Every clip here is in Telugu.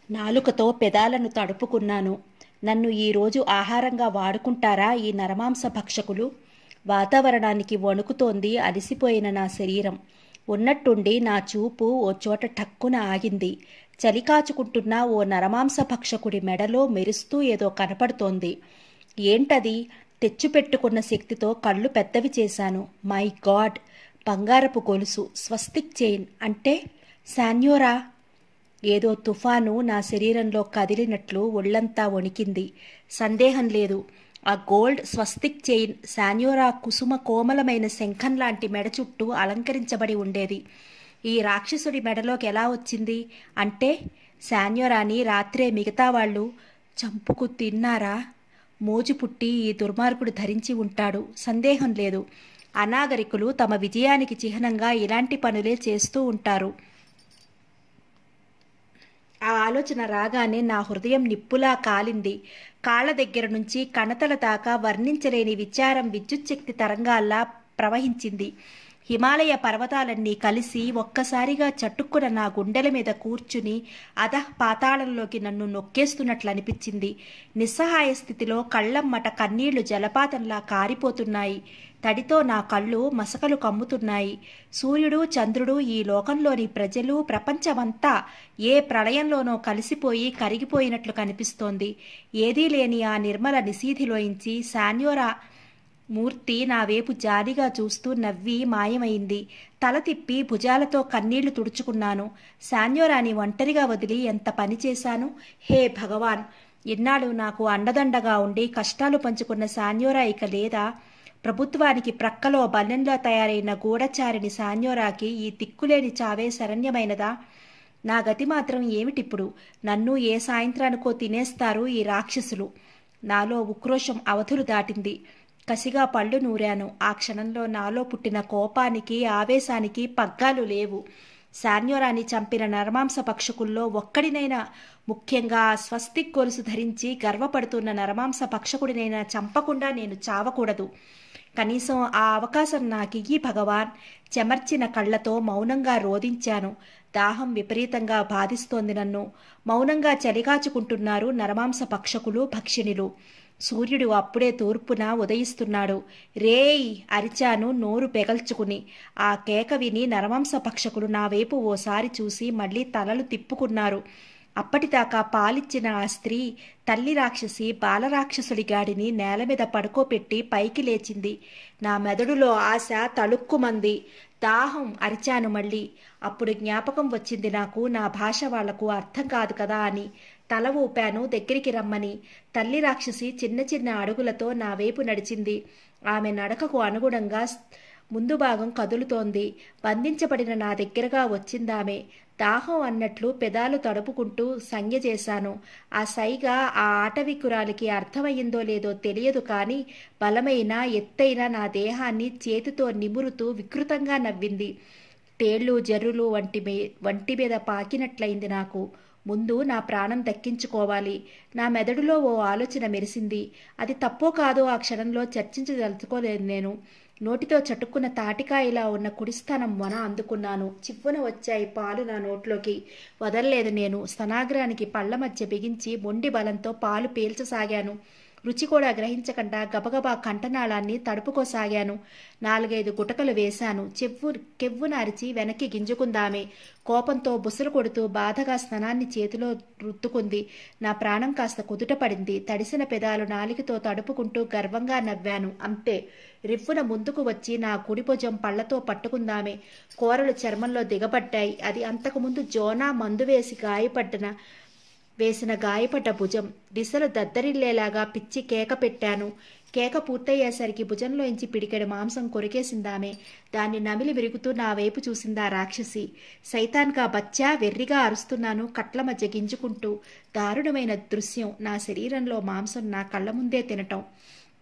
నాలుకతో పెదాలను తడుపుకున్నాను నన్ను ఈరోజు ఆహారంగా వాడుకుంటారా ఈ నరమాంస భక్షకులు వాతావరణానికి వణుకుతోంది అలసిపోయిన నా శరీరం ఉన్నట్టుండి నా చూపు ఓ చోట టక్కున ఆగింది చలి కాచుకుంటున్న ఓ నరమాంస భక్షకుడి మెడలో మెరుస్తూ ఏదో కనపడుతోంది ఏంటది తెచ్చిపెట్టుకున్న శక్తితో కళ్ళు పెద్దవి చేశాను మై గాడ్ బంగారపు గొలుసు స్వస్తిక్ చైన్ అంటే శాన్యోరా ఏదో తుఫాను నా శరీరంలో కదిలినట్లు ఒళ్ళంతా వణికింది సందేహం లేదు ఆ గోల్డ్ స్వస్తిక్ చైన్ శాన్యోరా కుసుమ కోమలమైన శంఖం లాంటి మెడ చుట్టూ అలంకరించబడి ఉండేది ఈ రాక్షసుడి మెడలోకి ఎలా వచ్చింది అంటే శాన్యోరాని రాత్రే మిగతా వాళ్ళు చంపుకు తిన్నారా మోజు పుట్టి ఈ దుర్మార్గుడు ధరించి ఉంటాడు సందేహం లేదు అనాగరికులు తమ విజయానికి చిహ్నంగా ఇలాంటి పనులే చేస్తూ ఉంటారు ఆ ఆలోచన రాగానే నా హృదయం నిప్పులా కాలింది కాళ్ళ దగ్గర నుంచి కణతల దాకా వర్ణించలేని విచారం విద్యుచ్ఛక్తి తరంగాల్లా ప్రవహించింది హిమాలయ పర్వతాలన్నీ కలిసి ఒక్కసారిగా చట్టుక్కున నా గుండెల మీద కూర్చుని అధః పాతాళంలోకి నన్ను నొక్కేస్తున్నట్లు అనిపించింది నిస్సహాయ స్థితిలో కళ్ళమ్మట కన్నీళ్లు జలపాతంలా కారిపోతున్నాయి తడితో నా కళ్ళు మసకలు కమ్ముతున్నాయి సూర్యుడు చంద్రుడు ఈ లోకంలోని ప్రజలు ప్రపంచమంతా ఏ ప్రళయంలోనో కలిసిపోయి కరిగిపోయినట్లు కనిపిస్తోంది ఏదీ లేని ఆ నిర్మల నిశీధిలోంచి శాన్యోరా మూర్తి నా వైపు జాలిగా చూస్తూ నవ్వి మాయమైంది తల తిప్పి భుజాలతో కన్నీళ్లు తుడుచుకున్నాను శాన్యోరాని ఒంటరిగా వదిలి ఎంత పని చేశాను హే భగవాన్ ఇన్నాళ్ళు నాకు అండదండగా ఉండి కష్టాలు పంచుకున్న శాన్యోరా ఇక లేదా ప్రభుత్వానికి ప్రక్కలో బల్లెంలో తయారైన గూఢచారిని శాన్యోరాకి ఈ తిక్కులేని చావే శరణ్యమైనదా నా గతి మాత్రం ఏమిటిప్పుడు నన్ను ఏ సాయంత్రానికో తినేస్తారు ఈ రాక్షసులు నాలో ఉక్రోషం అవధులు దాటింది కసిగా పళ్ళు నూరాను ఆ క్షణంలో నాలో పుట్టిన కోపానికి ఆవేశానికి పగ్గాలు లేవు శాన్యోరాన్ని చంపిన నరమాంస పక్షకుల్లో ఒక్కడినైనా ముఖ్యంగా ఆ స్వస్తిక్ గొలుసు ధరించి గర్వపడుతున్న నరమాంస పక్షకుడినైనా చంపకుండా నేను చావకూడదు కనీసం ఆ అవకాశం నాకియ్యి భగవాన్ చెమర్చిన కళ్ళతో మౌనంగా రోధించాను దాహం విపరీతంగా బాధిస్తోంది నన్ను మౌనంగా చలిగాచుకుంటున్నారు నరమాంస పక్షకులు భక్షిణులు సూర్యుడు అప్పుడే తూర్పున ఉదయిస్తున్నాడు రేయ్ అరిచాను నోరు పెగల్చుకుని ఆ కేక విని నరమాంస పక్షకులు నా వైపు ఓసారి చూసి మళ్ళీ తలలు తిప్పుకున్నారు అప్పటిదాకా పాలిచ్చిన ఆ స్త్రీ తల్లి రాక్షసి బాలరాక్షసుడి గాడిని నేల మీద పడుకోపెట్టి పైకి లేచింది నా మెదడులో ఆశ తళుక్కుమంది దాహం అరిచాను మళ్ళీ అప్పుడు జ్ఞాపకం వచ్చింది నాకు నా భాష వాళ్లకు అర్థం కాదు కదా అని తల ఊపాను దగ్గరికి రమ్మని తల్లి రాక్షసి చిన్న చిన్న అడుగులతో నా వైపు నడిచింది ఆమె నడకకు అనుగుణంగా ముందు భాగం కదులుతోంది బంధించబడిన నా దగ్గరగా వచ్చిందామె దాహం అన్నట్లు పెదాలు తడుపుకుంటూ సంజ్ఞ చేశాను ఆ సైగ ఆ ఆటవికురాలికి అర్థమయ్యిందో లేదో తెలియదు కానీ బలమైన ఎత్తైన నా దేహాన్ని చేతితో నిమురుతూ వికృతంగా నవ్వింది తేళ్లు జర్రులు వంటి మే వంటి మీద పాకినట్లయింది నాకు ముందు నా ప్రాణం దక్కించుకోవాలి నా మెదడులో ఓ ఆలోచన మెరిసింది అది తప్పో కాదో ఆ క్షణంలో చర్చించదలుచుకోలేదు నేను నోటితో చటుక్కున్న తాటికాయలా ఉన్న కుడిస్థానం మొన అందుకున్నాను చివ్వున వచ్చాయి పాలు నా నోట్లోకి వదల్లేదు నేను స్తనాగ్రానికి పళ్ళ మధ్య బిగించి మొండి బలంతో పాలు పీల్చసాగాను రుచి కూడా గ్రహించకుండా గబగబా కంఠనాళాన్ని తడుపుకోసాగాను నాలుగైదు గుటకలు వేశాను చెవ్వు కెవ్వున అరిచి వెనక్కి గింజుకుందామే కోపంతో బుసలు కొడుతూ బాధగా స్నానాన్ని చేతిలో రుద్దుకుంది నా ప్రాణం కాస్త కుదుట పడింది తడిసిన పెదాలు నాలికతో తడుపుకుంటూ గర్వంగా నవ్వాను అంతే రివ్వున ముందుకు వచ్చి నా కుడి భుజం పళ్లతో పట్టుకుందామే కూరలు చర్మంలో దిగబడ్డాయి అది అంతకుముందు జోనా మందు వేసి గాయపడ్డన వేసిన గాయపడ్డ భుజం దిశలు దద్దరిల్లేలాగా పిచ్చి కేక పెట్టాను కేక పూర్తయ్యేసరికి భుజంలోంచి పిడికెడు మాంసం కొరికేసిందామే దాన్ని నమిలి విరుగుతూ నా వైపు చూసిందా రాక్షసి సైతాన్గా బచ్చా వెర్రిగా అరుస్తున్నాను కట్ల మధ్య గింజుకుంటూ దారుణమైన దృశ్యం నా శరీరంలో మాంసం నా కళ్ళ ముందే తినటం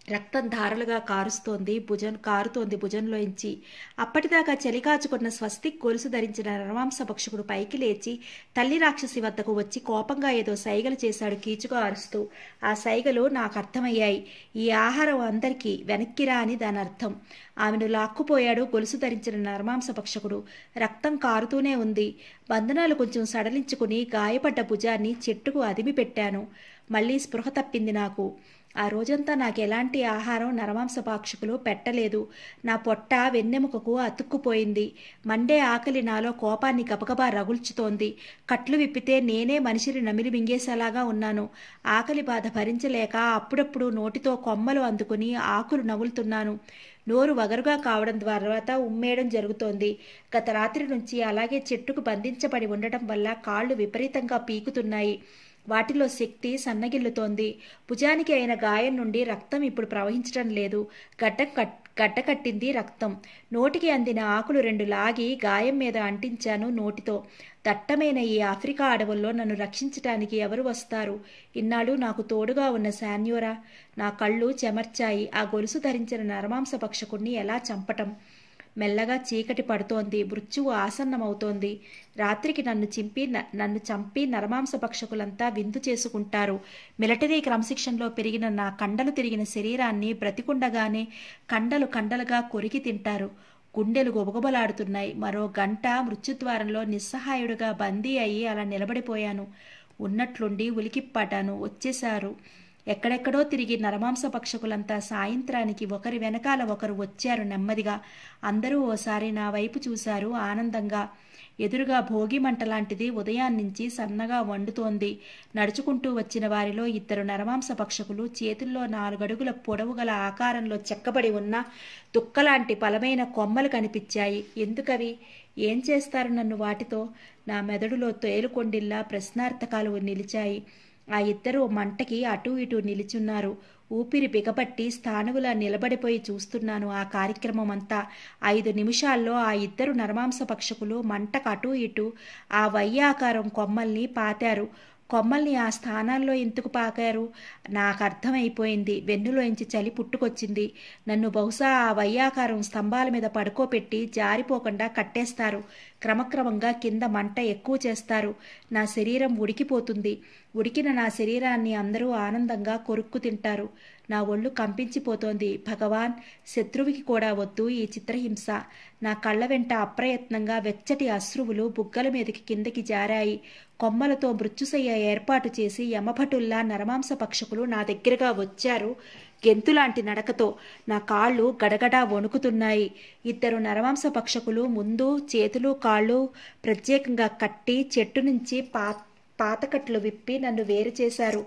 రక్తం ధారలుగా కారుస్తోంది భుజం కారుతోంది భుజంలోంచి అప్పటిదాకా చలికాచుకున్న స్వస్తిక్ గొలుసు ధరించిన నరమాంస పక్షుకుడు పైకి లేచి తల్లి రాక్షసి వద్దకు వచ్చి కోపంగా ఏదో సైగలు చేశాడు కీచుగా అరుస్తూ ఆ సైగలు నాకు అర్థమయ్యాయి ఈ ఆహారం అందరికీ వెనక్కిరా అని దాని అర్థం ఆమెను లాక్కుపోయాడు గొలుసు ధరించిన నరమాంస పక్షకుడు రక్తం కారుతూనే ఉంది బంధనాలు కొంచెం సడలించుకుని గాయపడ్డ భుజాన్ని చెట్టుకు అదిమి పెట్టాను మళ్ళీ స్పృహ తప్పింది నాకు ఆ రోజంతా నాకు ఎలాంటి ఆహారం నరమాంసపాక్షకులు పెట్టలేదు నా పొట్ట వెన్నెముకకు అతుక్కుపోయింది మండే ఆకలి నాలో కోపాన్ని గబగబా రగుల్చుతోంది కట్లు విప్పితే నేనే మనిషిని నమిలి మింగేసేలాగా ఉన్నాను ఆకలి బాధ భరించలేక అప్పుడప్పుడు నోటితో కొమ్మలు అందుకుని ఆకులు నవ్వులుతున్నాను నోరు వగరుగా కావడం తర్వాత ఉమ్మేయడం జరుగుతోంది గత రాత్రి నుంచి అలాగే చెట్టుకు బంధించబడి ఉండటం వల్ల కాళ్ళు విపరీతంగా పీకుతున్నాయి వాటిలో శక్తి సన్నగిల్లుతోంది భుజానికి అయిన గాయం నుండి రక్తం ఇప్పుడు ప్రవహించడం లేదు గడ్డ కట్ గడ్డ కట్టింది రక్తం నోటికి అందిన ఆకులు రెండు లాగి గాయం మీద అంటించాను నోటితో దట్టమైన ఈ ఆఫ్రికా అడవుల్లో నన్ను రక్షించటానికి ఎవరు వస్తారు ఇన్నాళ్ళు నాకు తోడుగా ఉన్న శాన్యోరా నా కళ్ళు చెమర్చాయి ఆ గొలుసు ధరించిన నరమాంస పక్షకుణ్ణి ఎలా చంపటం మెల్లగా చీకటి పడుతోంది మృత్యువు ఆసన్నమవుతోంది రాత్రికి నన్ను చింపి నన్ను చంపి నరమాంస భక్షకులంతా విందు చేసుకుంటారు మిలిటరీ క్రమశిక్షణలో పెరిగిన నా కండలు తిరిగిన శరీరాన్ని బ్రతికుండగానే కండలు కండలుగా కొరికి తింటారు గుండెలు గొబగొబలాడుతున్నాయి మరో గంట మృత్యుద్వారంలో నిస్సహాయుడుగా బందీ అయ్యి అలా నిలబడిపోయాను ఉన్నట్లుండి ఉలికిప్పాటాను వచ్చేశారు ఎక్కడెక్కడో తిరిగి నరమాంస పక్షకులంతా సాయంత్రానికి ఒకరి వెనకాల ఒకరు వచ్చారు నెమ్మదిగా అందరూ ఓసారి నా వైపు చూశారు ఆనందంగా ఎదురుగా భోగి మంట లాంటిది ఉదయాన్నించి సన్నగా వండుతోంది నడుచుకుంటూ వచ్చిన వారిలో ఇద్దరు నరమాంస పక్షకులు చేతుల్లో నాలుగడుగుల పొడవు గల ఆకారంలో చెక్కబడి ఉన్న దుక్కలాంటి బలమైన కొమ్మలు కనిపించాయి ఎందుకవి ఏం చేస్తారు నన్ను వాటితో నా మెదడులో తేలుకొండిల్లా ప్రశ్నార్థకాలు నిలిచాయి ఆ ఇద్దరు మంటకి అటూ ఇటూ నిలిచున్నారు ఊపిరి బిగపట్టి స్థానువులా నిలబడిపోయి చూస్తున్నాను ఆ కార్యక్రమం అంతా ఐదు నిమిషాల్లో ఆ ఇద్దరు నరమాంస పక్షకులు మంటకు అటూ ఇటూ ఆ వయ్యాకారం కొమ్మల్ని పాతారు కొమ్మల్ని ఆ స్థానాల్లో ఎందుకు పాకారు నాకు అర్థమైపోయింది వెన్నులోంచి చలి పుట్టుకొచ్చింది నన్ను బహుశా ఆ వయ్యాకారం స్తంభాల మీద పడుకోపెట్టి జారిపోకుండా కట్టేస్తారు క్రమక్రమంగా కింద మంట ఎక్కువ చేస్తారు నా శరీరం ఉడికిపోతుంది ఉడికిన నా శరీరాన్ని అందరూ ఆనందంగా కొరుక్కు తింటారు నా ఒళ్ళు కంపించిపోతోంది భగవాన్ శత్రువుకి కూడా వద్దు ఈ చిత్రహింస నా కళ్ళ వెంట అప్రయత్నంగా వెచ్చటి అశ్రువులు బుగ్గల మీదకి కిందకి జారాయి కొమ్మలతో మృత్యుసయ్య ఏర్పాటు చేసి యమభటుల్లా నరమాంస పక్షకులు నా దగ్గరగా వచ్చారు గెంతులాంటి నడకతో నా కాళ్ళు గడగడా వణుకుతున్నాయి ఇద్దరు నరమాంస పక్షకులు ముందు చేతులు కాళ్ళు ప్రత్యేకంగా కట్టి చెట్టు నుంచి పా పాతకట్లు విప్పి నన్ను వేరు చేశారు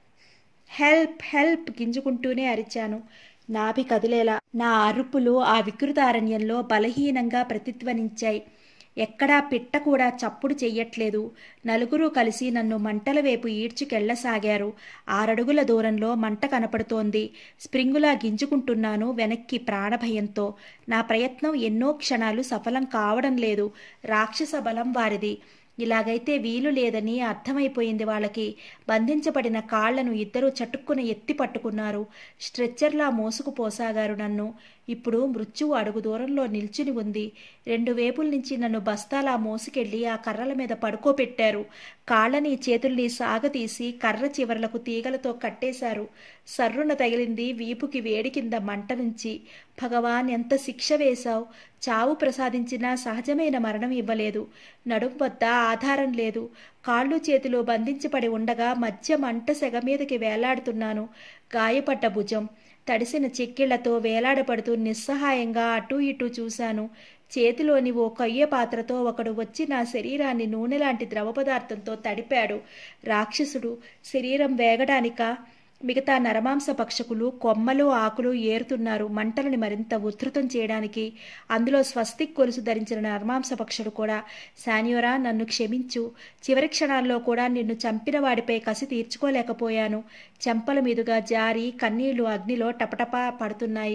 హెల్ప్ హెల్ప్ గింజుకుంటూనే అరిచాను నాభి కదిలేలా నా అరుపులు ఆ వికృతారణ్యంలో బలహీనంగా ప్రతిధ్వనించాయి ఎక్కడా పిట్ట కూడా చప్పుడు చెయ్యట్లేదు నలుగురు కలిసి నన్ను మంటల వైపు ఈడ్చుకెళ్లసాగారు ఆరడుగుల దూరంలో మంట కనపడుతోంది స్ప్రింగులా గింజుకుంటున్నాను వెనక్కి ప్రాణభయంతో నా ప్రయత్నం ఎన్నో క్షణాలు సఫలం కావడం లేదు రాక్షస బలం వారిది ఇలాగైతే వీలు లేదని అర్థమైపోయింది వాళ్ళకి బంధించబడిన కాళ్లను ఇద్దరూ చటుక్కున ఎత్తి పట్టుకున్నారు స్ట్రెచ్చర్లా మోసుకుపోసాగారు నన్ను ఇప్పుడు మృత్యువు అడుగు దూరంలో నిల్చుని ఉంది రెండు వేపుల నుంచి నన్ను బస్తాలా మోసుకెళ్లి ఆ కర్రల మీద పడుకోబెట్టారు కాళ్ళని చేతుల్ని సాగతీసి కర్ర చివర్లకు తీగలతో కట్టేశారు సర్రున తగిలింది వీపుకి వేడి కింద మంట నుంచి భగవాన్ ఎంత శిక్ష వేశావు చావు ప్రసాదించినా సహజమైన మరణం ఇవ్వలేదు నడుం వద్ద ఆధారం లేదు కాళ్ళు చేతులు బంధించబడి ఉండగా మధ్య మంట సెగ మీదకి వేలాడుతున్నాను గాయపడ్డ భుజం తడిసిన చెక్కిళ్లతో వేలాడపడుతూ నిస్సహాయంగా అటూ ఇటూ చూశాను చేతిలోని ఓ కయ్య పాత్రతో ఒకడు వచ్చి నా శరీరాన్ని నూనె లాంటి ద్రవ పదార్థంతో తడిపాడు రాక్షసుడు శరీరం వేగడానిక మిగతా నరమాంస పక్షకులు కొమ్మలు ఆకులు ఏరుతున్నారు మంటలని మరింత ఉధృతం చేయడానికి అందులో స్వస్తిక్ కొలుసు ధరించిన నరమాంస పక్షులు కూడా శాన్యోరా నన్ను క్షమించు చివరి క్షణాల్లో కూడా నిన్ను చంపిన వాడిపై కసి తీర్చుకోలేకపోయాను చెంపల మీదుగా జారి కన్నీళ్లు అగ్నిలో టపటపా పడుతున్నాయి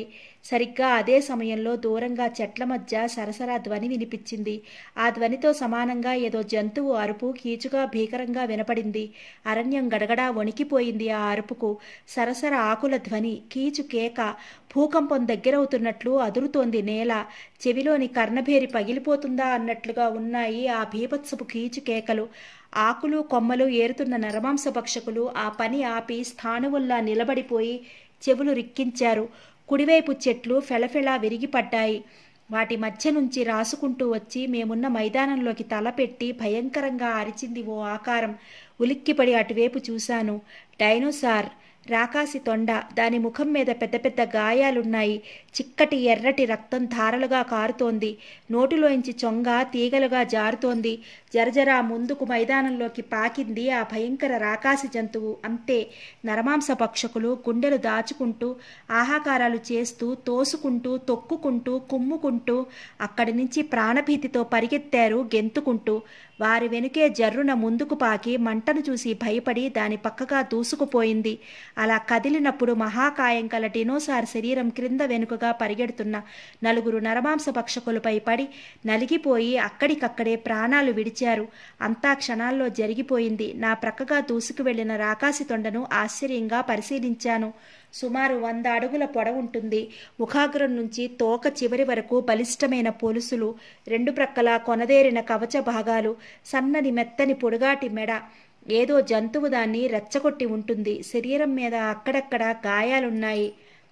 సరిగ్గా అదే సమయంలో దూరంగా చెట్ల మధ్య సరసర ధ్వని వినిపించింది ఆ ధ్వనితో సమానంగా ఏదో జంతువు అరుపు కీచుగా భీకరంగా వినపడింది అరణ్యం గడగడా వణికిపోయింది ఆ అరుపుకు సరసర ఆకుల ధ్వని కీచు కేక భూకంపం దగ్గరవుతున్నట్లు అదురుతోంది నేల చెవిలోని కర్ణభేరి పగిలిపోతుందా అన్నట్లుగా ఉన్నాయి ఆ భీభత్సపు కీచు కేకలు ఆకులు కొమ్మలు ఏరుతున్న నరమాంస భక్షకులు ఆ పని ఆపి స్థానువుల్లా నిలబడిపోయి చెవులు రిక్కించారు కుడివైపు చెట్లు ఫెళఫెళ విరిగిపడ్డాయి వాటి మధ్య నుంచి రాసుకుంటూ వచ్చి మేమున్న మైదానంలోకి తలపెట్టి భయంకరంగా అరిచింది ఓ ఆకారం ఉలిక్కిపడి అటువైపు చూశాను డైనోసార్ రాకాసి తొండ దాని ముఖం మీద పెద్ద పెద్ద గాయాలున్నాయి చిక్కటి ఎర్రటి రక్తం ధారలుగా కారుతోంది నోటిలోంచి చొంగ తీగలుగా జారుతోంది జరజరా ముందుకు మైదానంలోకి పాకింది ఆ భయంకర రాకాసి జంతువు అంతే నరమాంస పక్షకులు గుండెలు దాచుకుంటూ ఆహాకారాలు చేస్తూ తోసుకుంటూ తొక్కుకుంటూ కుమ్ముకుంటూ అక్కడి నుంచి ప్రాణభీతితో పరిగెత్తారు గెంతుకుంటూ వారి వెనుకే జర్రున ముందుకు పాకి మంటను చూసి భయపడి దాని పక్కగా దూసుకుపోయింది అలా కదిలినప్పుడు మహాకాయం కల డినోసార్ శరీరం క్రింద వెనుకగా పరిగెడుతున్న నలుగురు నరమాంస పక్షకులపై పడి నలిగిపోయి అక్కడికక్కడే ప్రాణాలు విడిచారు అంతా క్షణాల్లో జరిగిపోయింది నా ప్రక్కగా దూసుకు వెళ్లిన రాకాసి తొండను ఆశ్చర్యంగా పరిశీలించాను సుమారు వంద అడుగుల పొడవుంటుంది ముఖాగ్రం నుంచి తోక చివరి వరకు బలిష్టమైన పొలుసులు రెండు ప్రక్కల కొనదేరిన కవచ భాగాలు సన్నని మెత్తని పొడుగాటి మెడ ఏదో జంతువు దాన్ని రెచ్చగొట్టి ఉంటుంది శరీరం మీద అక్కడక్కడ గాయాలున్నాయి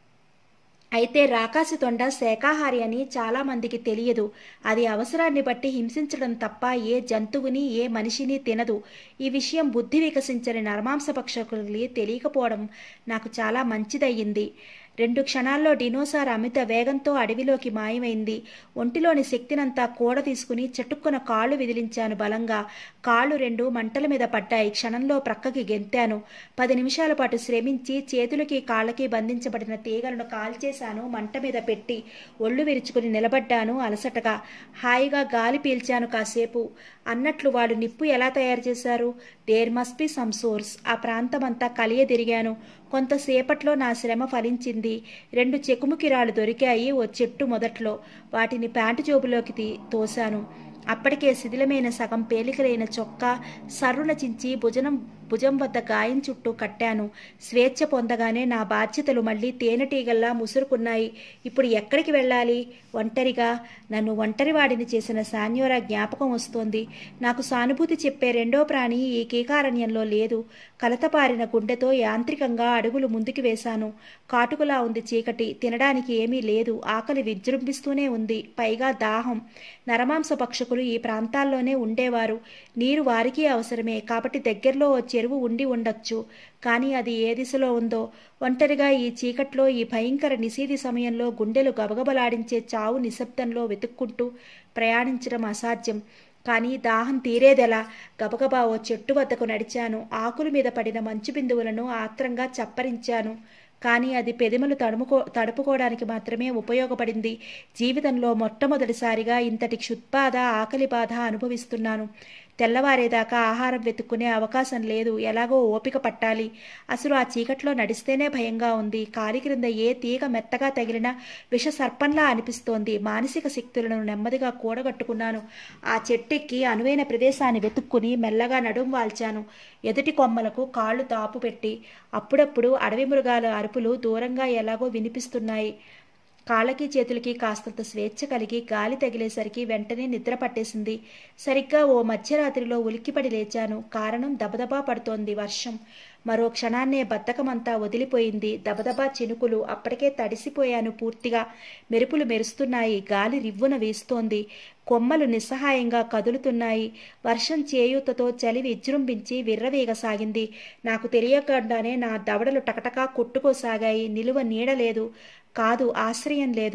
అయితే రాకాసి తొండ శాకాహారి అని చాలామందికి తెలియదు అది అవసరాన్ని బట్టి హింసించడం తప్ప ఏ జంతువుని ఏ మనిషిని తినదు ఈ విషయం బుద్ధి వికసించని నరమాంస పక్షకులకి తెలియకపోవడం నాకు చాలా మంచిదయ్యింది రెండు క్షణాల్లో డినోసార్ అమిత వేగంతో అడవిలోకి మాయమైంది ఒంటిలోని శక్తినంతా కూడ తీసుకుని చటుక్కున కాళ్ళు విదిలించాను బలంగా కాళ్ళు రెండు మంటల మీద పడ్డాయి క్షణంలో ప్రక్కకి గెంతాను పది నిమిషాల పాటు శ్రమించి చేతులకి కాళ్ళకి బంధించబడిన తీగలను కాల్చేశాను మంట మీద పెట్టి ఒళ్ళు విరుచుకుని నిలబడ్డాను అలసటగా హాయిగా గాలి పీల్చాను కాసేపు అన్నట్లు వాళ్ళు నిప్పు ఎలా తయారు చేశారు there must be some source ఆ ప్రాంతమంతా కలియదిరిగాను కొంతసేపట్లో నా శ్రమ ఫలించింది రెండు చెకుముకిరాలు దొరికాయి ఓ చెట్టు మొదట్లో వాటిని ప్యాంటు జోబులోకి తీ తోశాను అప్పటికే శిథిలమైన సగం పేలికలైన చొక్కా సర్రున చించి భుజనం భుజం వద్ద గాయం చుట్టూ కట్టాను స్వేచ్ఛ పొందగానే నా బాధ్యతలు మళ్ళీ తేనెటీగల్లా ముసురుకున్నాయి ఇప్పుడు ఎక్కడికి వెళ్ళాలి ఒంటరిగా నన్ను ఒంటరివాడిని చేసిన సాన్యోరా జ్ఞాపకం వస్తోంది నాకు సానుభూతి చెప్పే రెండో ప్రాణి ఈ కీకారణ్యంలో లేదు కలతపారిన గుండెతో యాంత్రికంగా అడుగులు ముందుకు వేశాను కాటుకులా ఉంది చీకటి తినడానికి ఏమీ లేదు ఆకలి విజృంభిస్తూనే ఉంది పైగా దాహం నరమాంస పక్షకులు ఈ ప్రాంతాల్లోనే ఉండేవారు నీరు వారికి అవసరమే కాబట్టి దగ్గరలో ఓ చెరువు ఉండి ఉండొచ్చు కానీ అది ఏ దిశలో ఉందో ఒంటరిగా ఈ చీకట్లో ఈ భయంకర నిశీది సమయంలో గుండెలు గబగబలాడించే చావు నిశ్శబ్దంలో వెతుక్కుంటూ ప్రయాణించడం అసాధ్యం కానీ దాహం తీరేదెలా గబగబా ఓ చెట్టు వద్దకు నడిచాను ఆకుల మీద పడిన మంచు బిందువులను ఆత్రంగా చప్పరించాను కానీ అది పెదిమలు తడుముకో తడుపుకోవడానికి మాత్రమే ఉపయోగపడింది జీవితంలో మొట్టమొదటిసారిగా ఇంతటి క్షుత్బాధ ఆకలి బాధ అనుభవిస్తున్నాను తెల్లవారేదాకా ఆహారం వెతుక్కునే అవకాశం లేదు ఎలాగో ఓపిక పట్టాలి అసలు ఆ చీకట్లో నడిస్తేనే భయంగా ఉంది కాలి క్రింద ఏ తీగ మెత్తగా తగిలినా విష సర్పంలా అనిపిస్తోంది మానసిక శక్తులను నెమ్మదిగా కూడగట్టుకున్నాను ఆ చెట్టెక్కి అనువైన ప్రదేశాన్ని వెతుక్కుని మెల్లగా నడుం వాల్చాను ఎదుటి కొమ్మలకు కాళ్ళు తాపు పెట్టి అప్పుడప్పుడు అడవి మృగాల అరుపులు దూరంగా ఎలాగో వినిపిస్తున్నాయి కాళ్ళకి చేతులకి కాస్తంత స్వేచ్ఛ కలిగి గాలి తగిలేసరికి వెంటనే నిద్ర పట్టేసింది సరిగ్గా ఓ మధ్యరాత్రిలో ఉలిక్కిపడి లేచాను కారణం దబదబా పడుతోంది వర్షం మరో క్షణాన్నే బద్ధకమంతా వదిలిపోయింది దబదబా చినుకులు అప్పటికే తడిసిపోయాను పూర్తిగా మెరుపులు మెరుస్తున్నాయి గాలి రివ్వున వీస్తోంది కొమ్మలు నిస్సహాయంగా కదులుతున్నాయి వర్షం చేయూతతో చలి విజృంభించి విర్రవీగసాగింది నాకు తెలియకుండానే నా దవడలు టకటకా కొట్టుకోసాగాయి నిలువ నీడలేదు కాదు ఆశ్రయం లేదు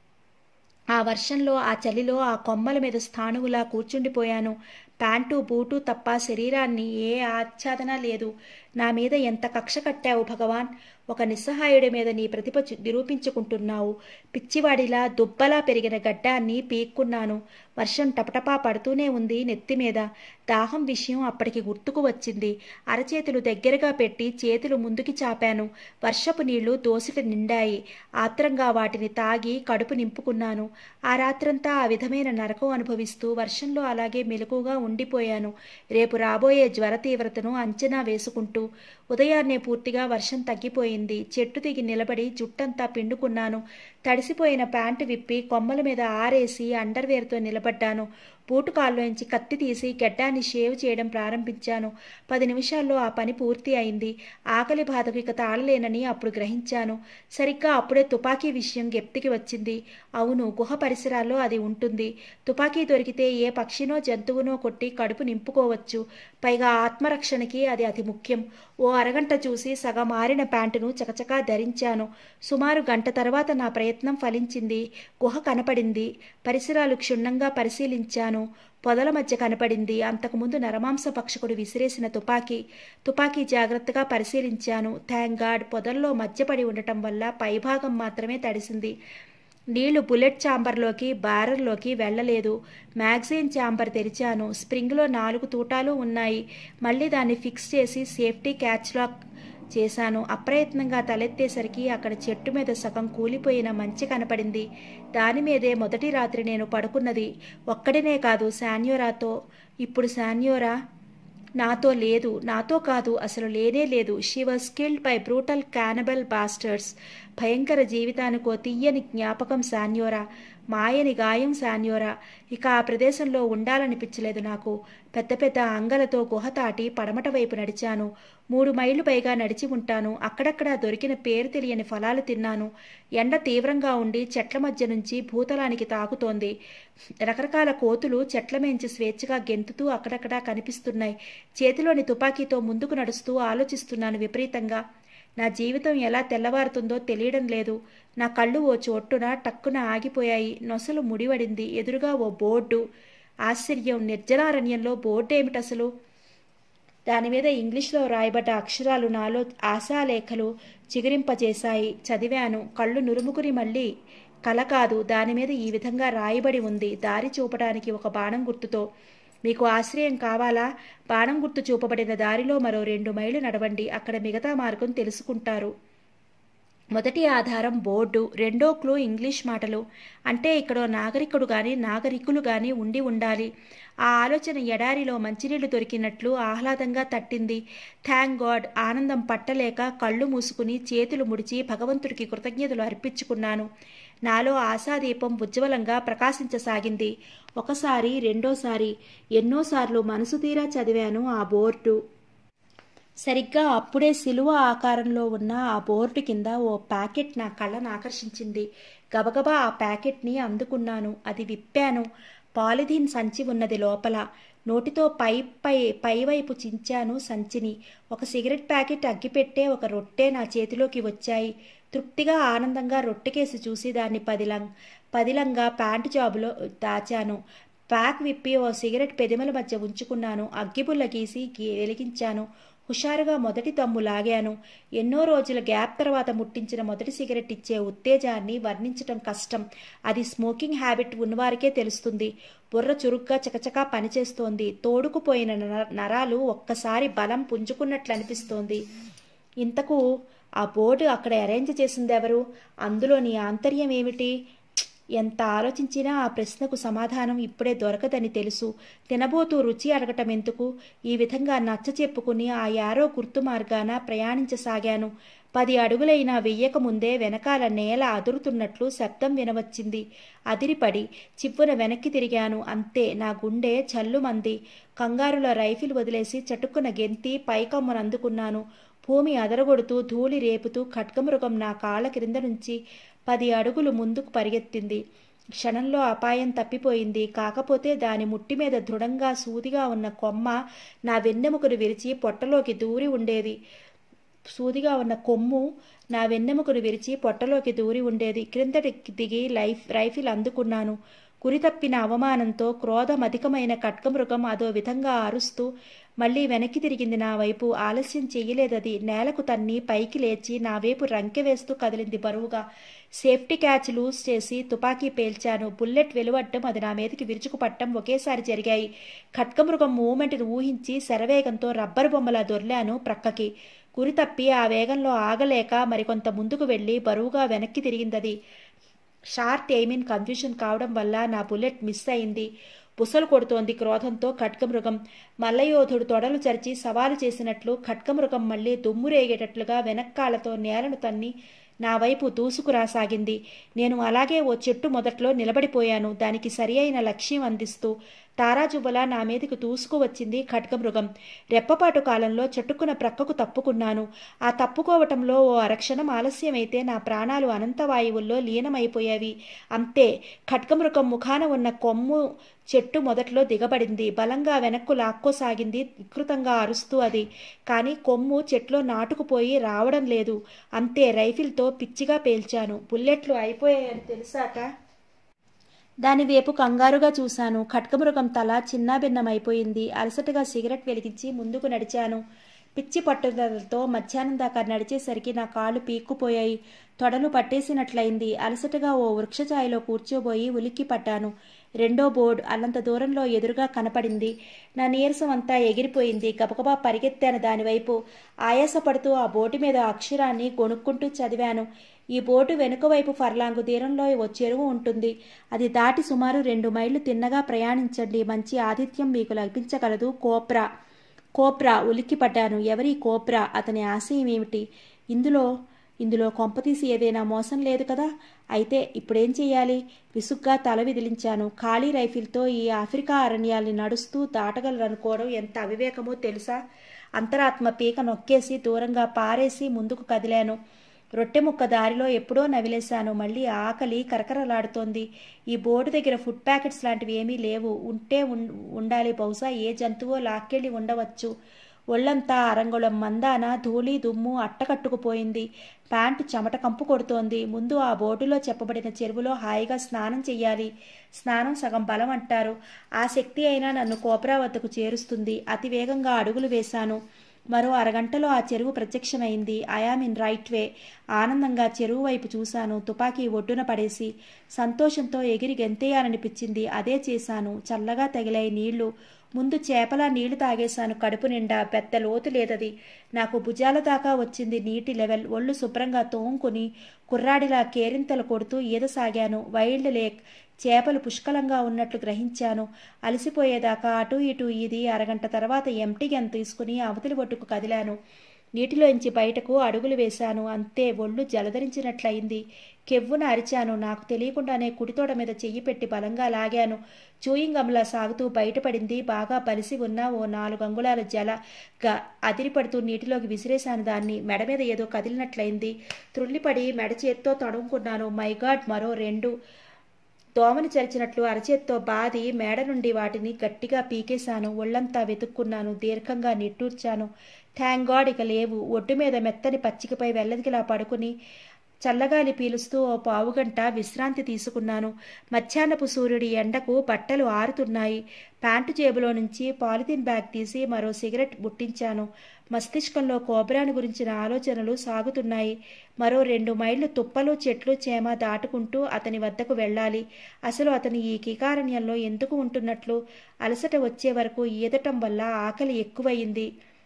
ఆ వర్షంలో ఆ చలిలో ఆ కొమ్మల మీద స్థాణువులా కూర్చుండిపోయాను ప్యాంటు బూటు తప్ప శరీరాన్ని ఏ ఆచ్ఛాదన లేదు నా మీద ఎంత కక్ష కట్టావు భగవాన్ ఒక నిస్సహాయుడి మీద నీ ప్రతిభ చు- నిరూపించుకుంటున్నావు పిచ్చివాడిలా దుబ్బలా పెరిగిన గడ్డాన్ని పీక్కున్నాను వర్షం టపటపా పడుతూనే ఉంది నెత్తి మీద దాహం విషయం అప్పటికి గుర్తుకు వచ్చింది అరచేతులు దగ్గరగా పెట్టి చేతులు ముందుకి చాపాను వర్షపు నీళ్లు దోసిట నిండాయి ఆత్రంగా వాటిని తాగి కడుపు నింపుకున్నాను ఆ రాత్రంతా ఆ విధమైన నరకం అనుభవిస్తూ వర్షంలో అలాగే మెలకుగా ఉండిపోయాను రేపు రాబోయే జ్వర తీవ్రతను అంచనా వేసుకుంటూ ఉదయాన్నే పూర్తిగా వర్షం తగ్గిపోయింది చెట్టు దిగి నిలబడి జుట్టంతా పిండుకున్నాను తడిసిపోయిన ప్యాంటు విప్పి కొమ్మల మీద ఆరేసి అండర్వేర్తో నిలబడ్డాను బూటు కాల్లోంచి కత్తి తీసి గడ్డాన్ని షేవ్ చేయడం ప్రారంభించాను పది నిమిషాల్లో ఆ పని పూర్తి అయింది ఆకలి బాధకు ఇక తాళలేనని అప్పుడు గ్రహించాను సరిగ్గా అప్పుడే తుపాకీ విషయం జ్ఞప్తికి వచ్చింది అవును గుహ పరిసరాల్లో అది ఉంటుంది తుపాకీ దొరికితే ఏ పక్షినో జంతువునో కొట్టి కడుపు నింపుకోవచ్చు పైగా ఆత్మరక్షణకి అది అతి ముఖ్యం ఓ అరగంట చూసి సగం ఆరిన ప్యాంటును చకచకా ధరించాను సుమారు గంట తర్వాత నా ప్రయత్నం ఫలించింది గుహ కనపడింది పరిసరాలు క్షుణ్ణంగా పరిశీలించాను పొదల మధ్య కనపడింది అంతకుముందు నరమాంస పక్షకుడు విసిరేసిన తుపాకీ తుపాకీ జాగ్రత్తగా పరిశీలించాను థ్యాంక్ గాడ్ పొదల్లో మధ్యపడి ఉండటం వల్ల పైభాగం మాత్రమే తడిసింది నీళ్లు బుల్లెట్ ఛాంబర్లోకి బ్యారర్లోకి వెళ్ళలేదు మ్యాగజైన్ ఛాంబర్ తెరిచాను స్ప్రింగ్లో నాలుగు తూటాలు ఉన్నాయి మళ్ళీ దాన్ని ఫిక్స్ చేసి సేఫ్టీ క్యాచ్ లాక్ చేశాను అప్రయత్నంగా తలెత్తేసరికి అక్కడ చెట్టు మీద సగం కూలిపోయిన మంచి కనపడింది దాని మీదే మొదటి రాత్రి నేను పడుకున్నది ఒక్కడినే కాదు శాన్యోరాతో ఇప్పుడు శాన్యోరా నాతో లేదు నాతో కాదు అసలు లేనే లేదు she was killed by brutal cannibal bastards భయంకర జీవితానికో తీయని జ్ఞాపకం శాన్యోరా మాయని గాయం శాన్యోరా ఇక ఆ ప్రదేశంలో ఉండాలనిపించలేదు నాకు పెద్ద పెద్ద అంగలతో గుహ తాటి పడమట వైపు నడిచాను మూడు మైళ్ళు పైగా నడిచి ఉంటాను అక్కడక్కడా దొరికిన పేరు తెలియని ఫలాలు తిన్నాను ఎండ తీవ్రంగా ఉండి చెట్ల మధ్య నుంచి భూతలానికి తాకుతోంది రకరకాల కోతులు చెట్ల మేంచి స్వేచ్ఛగా గెంతుతూ అక్కడక్కడా కనిపిస్తున్నాయి చేతిలోని తుపాకీతో ముందుకు నడుస్తూ ఆలోచిస్తున్నాను విపరీతంగా నా జీవితం ఎలా తెల్లవారుతుందో తెలియడం లేదు నా కళ్ళు ఓ చోట్టున టక్కున ఆగిపోయాయి నొసలు ముడివడింది ఎదురుగా ఓ బోర్డు ఆశ్చర్యం నిర్జనారణ్యంలో బోర్డు ఏమిటసలు దాని మీద ఇంగ్లీష్లో రాయబడ్డ అక్షరాలు నాలో ఆశాలేఖలు చిగురింపజేశాయి చదివాను కళ్ళు నురుముకుని మళ్ళీ కల కాదు దాని మీద ఈ విధంగా రాయబడి ఉంది దారి చూపడానికి ఒక బాణం గుర్తుతో మీకు ఆశ్రయం కావాలా బాణం గుర్తు చూపబడిన దారిలో మరో రెండు మైళ్ళు నడవండి అక్కడ మిగతా మార్గం తెలుసుకుంటారు మొదటి ఆధారం బోర్డు రెండో క్లూ ఇంగ్లీష్ మాటలు అంటే ఇక్కడ నాగరికుడు గాని నాగరికులు గాని ఉండి ఉండాలి ఆ ఆలోచన ఎడారిలో మంచినీళ్లు దొరికినట్లు ఆహ్లాదంగా తట్టింది థ్యాంక్ గాడ్ ఆనందం పట్టలేక కళ్ళు మూసుకుని చేతులు ముడిచి భగవంతుడికి కృతజ్ఞతలు అర్పించుకున్నాను నాలో ఆశాదీపం ఉజ్వలంగా ప్రకాశించసాగింది ఒకసారి రెండోసారి ఎన్నోసార్లు మనసు తీరా చదివాను ఆ బోర్డు సరిగ్గా అప్పుడే సిలువ ఆకారంలో ఉన్న ఆ బోర్డు కింద ఓ ప్యాకెట్ నా కళ్ళను ఆకర్షించింది గబగబా ఆ ప్యాకెట్ని అందుకున్నాను అది విప్పాను పాలిథీన్ సంచి ఉన్నది లోపల నోటితో పై పై పైవైపు చించాను సంచిని ఒక సిగరెట్ ప్యాకెట్ అగ్గిపెట్టే ఒక రొట్టె నా చేతిలోకి వచ్చాయి తృప్తిగా ఆనందంగా రొట్టెకేసి చూసి దాన్ని పదిలం పదిలంగా ప్యాంటు జాబులో దాచాను ప్యాక్ విప్పి ఓ సిగరెట్ పెదిమల మధ్య ఉంచుకున్నాను అగ్గిపుల్ల గీసి గీ- వెలిగించాను హుషారుగా మొదటి తమ్ము లాగాను ఎన్నో రోజుల గ్యాప్ తర్వాత ముట్టించిన మొదటి సిగరెట్ ఇచ్చే ఉత్తేజాన్ని వర్ణించటం కష్టం అది స్మోకింగ్ హ్యాబిట్ ఉన్నవారికే తెలుస్తుంది బుర్ర చురుగ్గా చకచకా పనిచేస్తోంది తోడుకుపోయిన నర- నరాలు ఒక్కసారి బలం పుంజుకున్నట్లు అనిపిస్తోంది ఇంతకు ఆ బోర్డు అక్కడ అరేంజ్ చేసింది ఎవరు అందులోని ఆంతర్యం ఏమిటి ఎంత ఆలోచించినా ఆ ప్రశ్నకు సమాధానం ఇప్పుడే దొరకదని తెలుసు తినబోతూ రుచి అడగటం ఎందుకు ఈ విధంగా నచ్చ చెప్పుకుని ఆ యారో గుర్తు మార్గాన ప్రయాణించసాగాను పది అడుగులైనా వెయ్యక ముందే వెనకాల నేల అదురుతున్నట్లు శబ్దం వినవచ్చింది అదిరిపడి చివ్వున వెనక్కి తిరిగాను అంతే నా గుండె చల్లుమంది కంగారులో రైఫిల్ వదిలేసి చటుక్కున గెంతి పైకమ్మను అందుకున్నాను భూమి అదరగొడుతూ ధూళి రేపుతూ ఖడ్గమృగం నా కాళ్ళ క్రింద నుంచి పది అడుగులు ముందుకు పరిగెత్తింది క్షణంలో అపాయం తప్పిపోయింది కాకపోతే దాని ముట్టి మీద దృఢంగా సూదిగా ఉన్న కొమ్మ నా వెన్నెముకను విరిచి పొట్టలోకి దూరి ఉండేది సూదిగా ఉన్న కొమ్ము నా వెన్నెముకను విరిచి పొట్టలోకి దూరి ఉండేది క్రిందటి దిగి లైఫ్ రైఫిల్ అందుకున్నాను గురితప్పిన అవమానంతో క్రోధమధికమైన ఖడ్గమృగం అదో విధంగా అరుస్తూ మళ్ళీ వెనక్కి తిరిగింది నా వైపు ఆలస్యం చెయ్యలేదది నేలకు తన్ని పైకి లేచి నా వైపు రంకె వేస్తూ కదిలింది బరువుగా సేఫ్టీ క్యాచ్ లూజ్ చేసి తుపాకీ పేల్చాను బుల్లెట్ వెలువడ్డం అది నా మీదకి విరుచుకుపట్టం ఒకేసారి జరిగాయి ఖడ్గమృగం మూమెంట్ని ఊహించి శరవేగంతో రబ్బరు బొమ్మలా దొర్లాను ప్రక్కకి గురి తప్పి ఆ వేగంలో ఆగలేక మరికొంత ముందుకు వెళ్ళి బరువుగా వెనక్కి తిరిగిందది షార్ట్ ఎయిమిన్ కన్ఫ్యూషన్ కావడం వల్ల నా బుల్లెట్ మిస్ అయింది బుసలు కొడుతోంది క్రోధంతో ఖడ్గమృగం మల్లయోధుడు తొడలు చరిచి సవాలు చేసినట్లు ఖడ్గమృగం మళ్ళీ దుమ్మురేగేటట్లుగా వెనక్కాళ్లతో నేలను తన్ని నా వైపు దూసుకురాసాగింది నేను అలాగే ఓ చెట్టు మొదట్లో నిలబడిపోయాను దానికి సరి అయిన లక్ష్యం అందిస్తూ తారాజువ్వలా నా మీదకి దూసుకు వచ్చింది ఖడ్గమృగం రెప్పపాటు కాలంలో చెట్టుకున్న ప్రక్కకు తప్పుకున్నాను ఆ తప్పుకోవటంలో ఓ అరక్షణం ఆలస్యమైతే నా ప్రాణాలు అనంతవాయువుల్లో లీనమైపోయేవి అంతే ఖడ్గమృగం ముఖాన ఉన్న కొమ్ము చెట్టు మొదట్లో దిగబడింది బలంగా వెనక్కు లాక్కోసాగింది వికృతంగా అరుస్తూ అది కానీ కొమ్ము చెట్లో నాటుకుపోయి రావడం లేదు అంతే రైఫిల్తో పిచ్చిగా పేల్చాను బుల్లెట్లు అయిపోయాయని తెలిసాక దాని వైపు కంగారుగా చూశాను ఖడ్గమృగం తల చిన్నాభిన్నమైపోయింది అలసటగా సిగరెట్ వెలిగించి ముందుకు నడిచాను పిచ్చి పట్టుదలతో మధ్యాహ్నం దాకా నడిచేసరికి నా కాళ్ళు పీక్కుపోయాయి తొడలు పట్టేసినట్లయింది అలసటగా ఓ వృక్షఛాయలో కూర్చోబోయి ఉలిక్కి పట్టాను రెండో బోర్డు అల్లంత దూరంలో ఎదురుగా కనపడింది నా నీరసం అంతా ఎగిరిపోయింది గబగబా పరిగెత్తాను దానివైపు ఆయాసపడుతూ ఆ బోర్డు మీద అక్షరాన్ని గొణుక్కుంటూ చదివాను ఈ బోర్డు వెనుక వైపు ఫర్లాంగు తీరంలో ఓ చెరువు ఉంటుంది అది దాటి సుమారు రెండు మైళ్ళు తిన్నగా ప్రయాణించండి మంచి ఆతిథ్యం మీకు లభించగలదు కోప్రా కోప్రా ఉలిక్కిపడ్డాను ఎవరి కోప్రా అతని ఆశయం ఏమిటి ఇందులో ఇందులో కొంపతీసి ఏదైనా మోసం లేదు కదా అయితే ఇప్పుడేం చెయ్యాలి విసుగ్గా తల విదిలించాను ఖాళీ రైఫిల్తో ఈ ఆఫ్రికా అరణ్యాల్ని నడుస్తూ దాటగలరనుకోవడం ఎంత అవివేకమో తెలుసా అంతరాత్మ పీక నొక్కేసి దూరంగా పారేసి ముందుకు కదిలాను రొట్టె ముక్క దారిలో ఎప్పుడో నవిలేశాను మళ్ళీ ఆకలి కరకరలాడుతోంది ఈ బోర్డు దగ్గర ఫుడ్ ప్యాకెట్స్ లాంటివి ఏమీ లేవు ఉంటే ఉండాలి బహుశా ఏ జంతువో లాక్కెళ్ళి ఉండవచ్చు ఒళ్ళంతా అరంగుళం మందాన ధూళి దుమ్ము అట్టకట్టుకుపోయింది ప్యాంటు చెమట కంపు కొడుతోంది ముందు ఆ బోర్డులో చెప్పబడిన చెరువులో హాయిగా స్నానం చెయ్యాలి స్నానం సగం బలం అంటారు ఆ శక్తి అయినా నన్ను కోపరా వద్దకు చేరుస్తుంది అతి వేగంగా అడుగులు వేశాను మరో అరగంటలో ఆ చెరువు ప్రత్యక్షమైంది ఐఆమ్ ఇన్ రైట్ వే ఆనందంగా చెరువు వైపు చూశాను తుపాకీ ఒడ్డున పడేసి సంతోషంతో ఎగిరి గెంతేయాలనిపించింది అదే చేశాను చల్లగా తగిలాయి నీళ్లు ముందు చేపలా నీళ్లు తాగేశాను కడుపు నిండా పెద్ద లోతు లేదది నాకు భుజాల దాకా వచ్చింది నీటి లెవెల్ ఒళ్ళు శుభ్రంగా తోముకుని కుర్రాడిలా కేరింతలు కొడుతూ ఈదసాగాను వైల్డ్ లేక్ చేపలు పుష్కలంగా ఉన్నట్లు గ్రహించాను అలసిపోయేదాకా అటు ఇటు ఈది అరగంట తర్వాత ఎంటీ గన్ తీసుకుని అవతలి ఒడ్డుకు కదిలాను నీటిలోంచి బయటకు అడుగులు వేశాను అంతే ఒళ్ళు జలధరించినట్లయింది కెవ్వున అరిచాను నాకు తెలియకుండానే కుడితోడ మీద చెయ్యి పెట్టి బలంగా లాగాను చూయింగంలా సాగుతూ బయటపడింది బాగా బలిసి ఉన్న ఓ నాలుగు అంగుళాల జలగా అదిరిపడుతూ నీటిలోకి విసిరేశాను దాన్ని మెడ మీద ఏదో కదిలినట్లయింది త్రుళ్ళిపడి మెడ చేత్తో తడుముకున్నాను మైగాడ్ మరో రెండు దోమని చరిచినట్లు అరచేత్తో బాది మేడ నుండి వాటిని గట్టిగా పీకేశాను ఒళ్ళంతా వెతుక్కున్నాను దీర్ఘంగా నిట్టూర్చాను థ్యాంక్ గాడ్ ఇక లేవు ఒడ్డు మీద మెత్తని పచ్చికపై వెల్లదికిలా పడుకుని చల్లగాలి పీలుస్తూ ఓ పావుగంట విశ్రాంతి తీసుకున్నాను మధ్యాహ్నపు సూర్యుడి ఎండకు బట్టలు ఆరుతున్నాయి ప్యాంటు జేబులో నుంచి పాలిథిన్ బ్యాగ్ తీసి మరో సిగరెట్ ముట్టించాను మస్తిష్కంలో కోబ్రాను గురించిన ఆలోచనలు సాగుతున్నాయి మరో రెండు మైళ్ళు తుప్పలు చెట్లు చేమ దాటుకుంటూ అతని వద్దకు వెళ్ళాలి అసలు అతను ఈ కికారణ్యంలో ఎందుకు ఉంటున్నట్లు అలసట వచ్చే వరకు ఈదటం వల్ల ఆకలి ఎక్కువయింది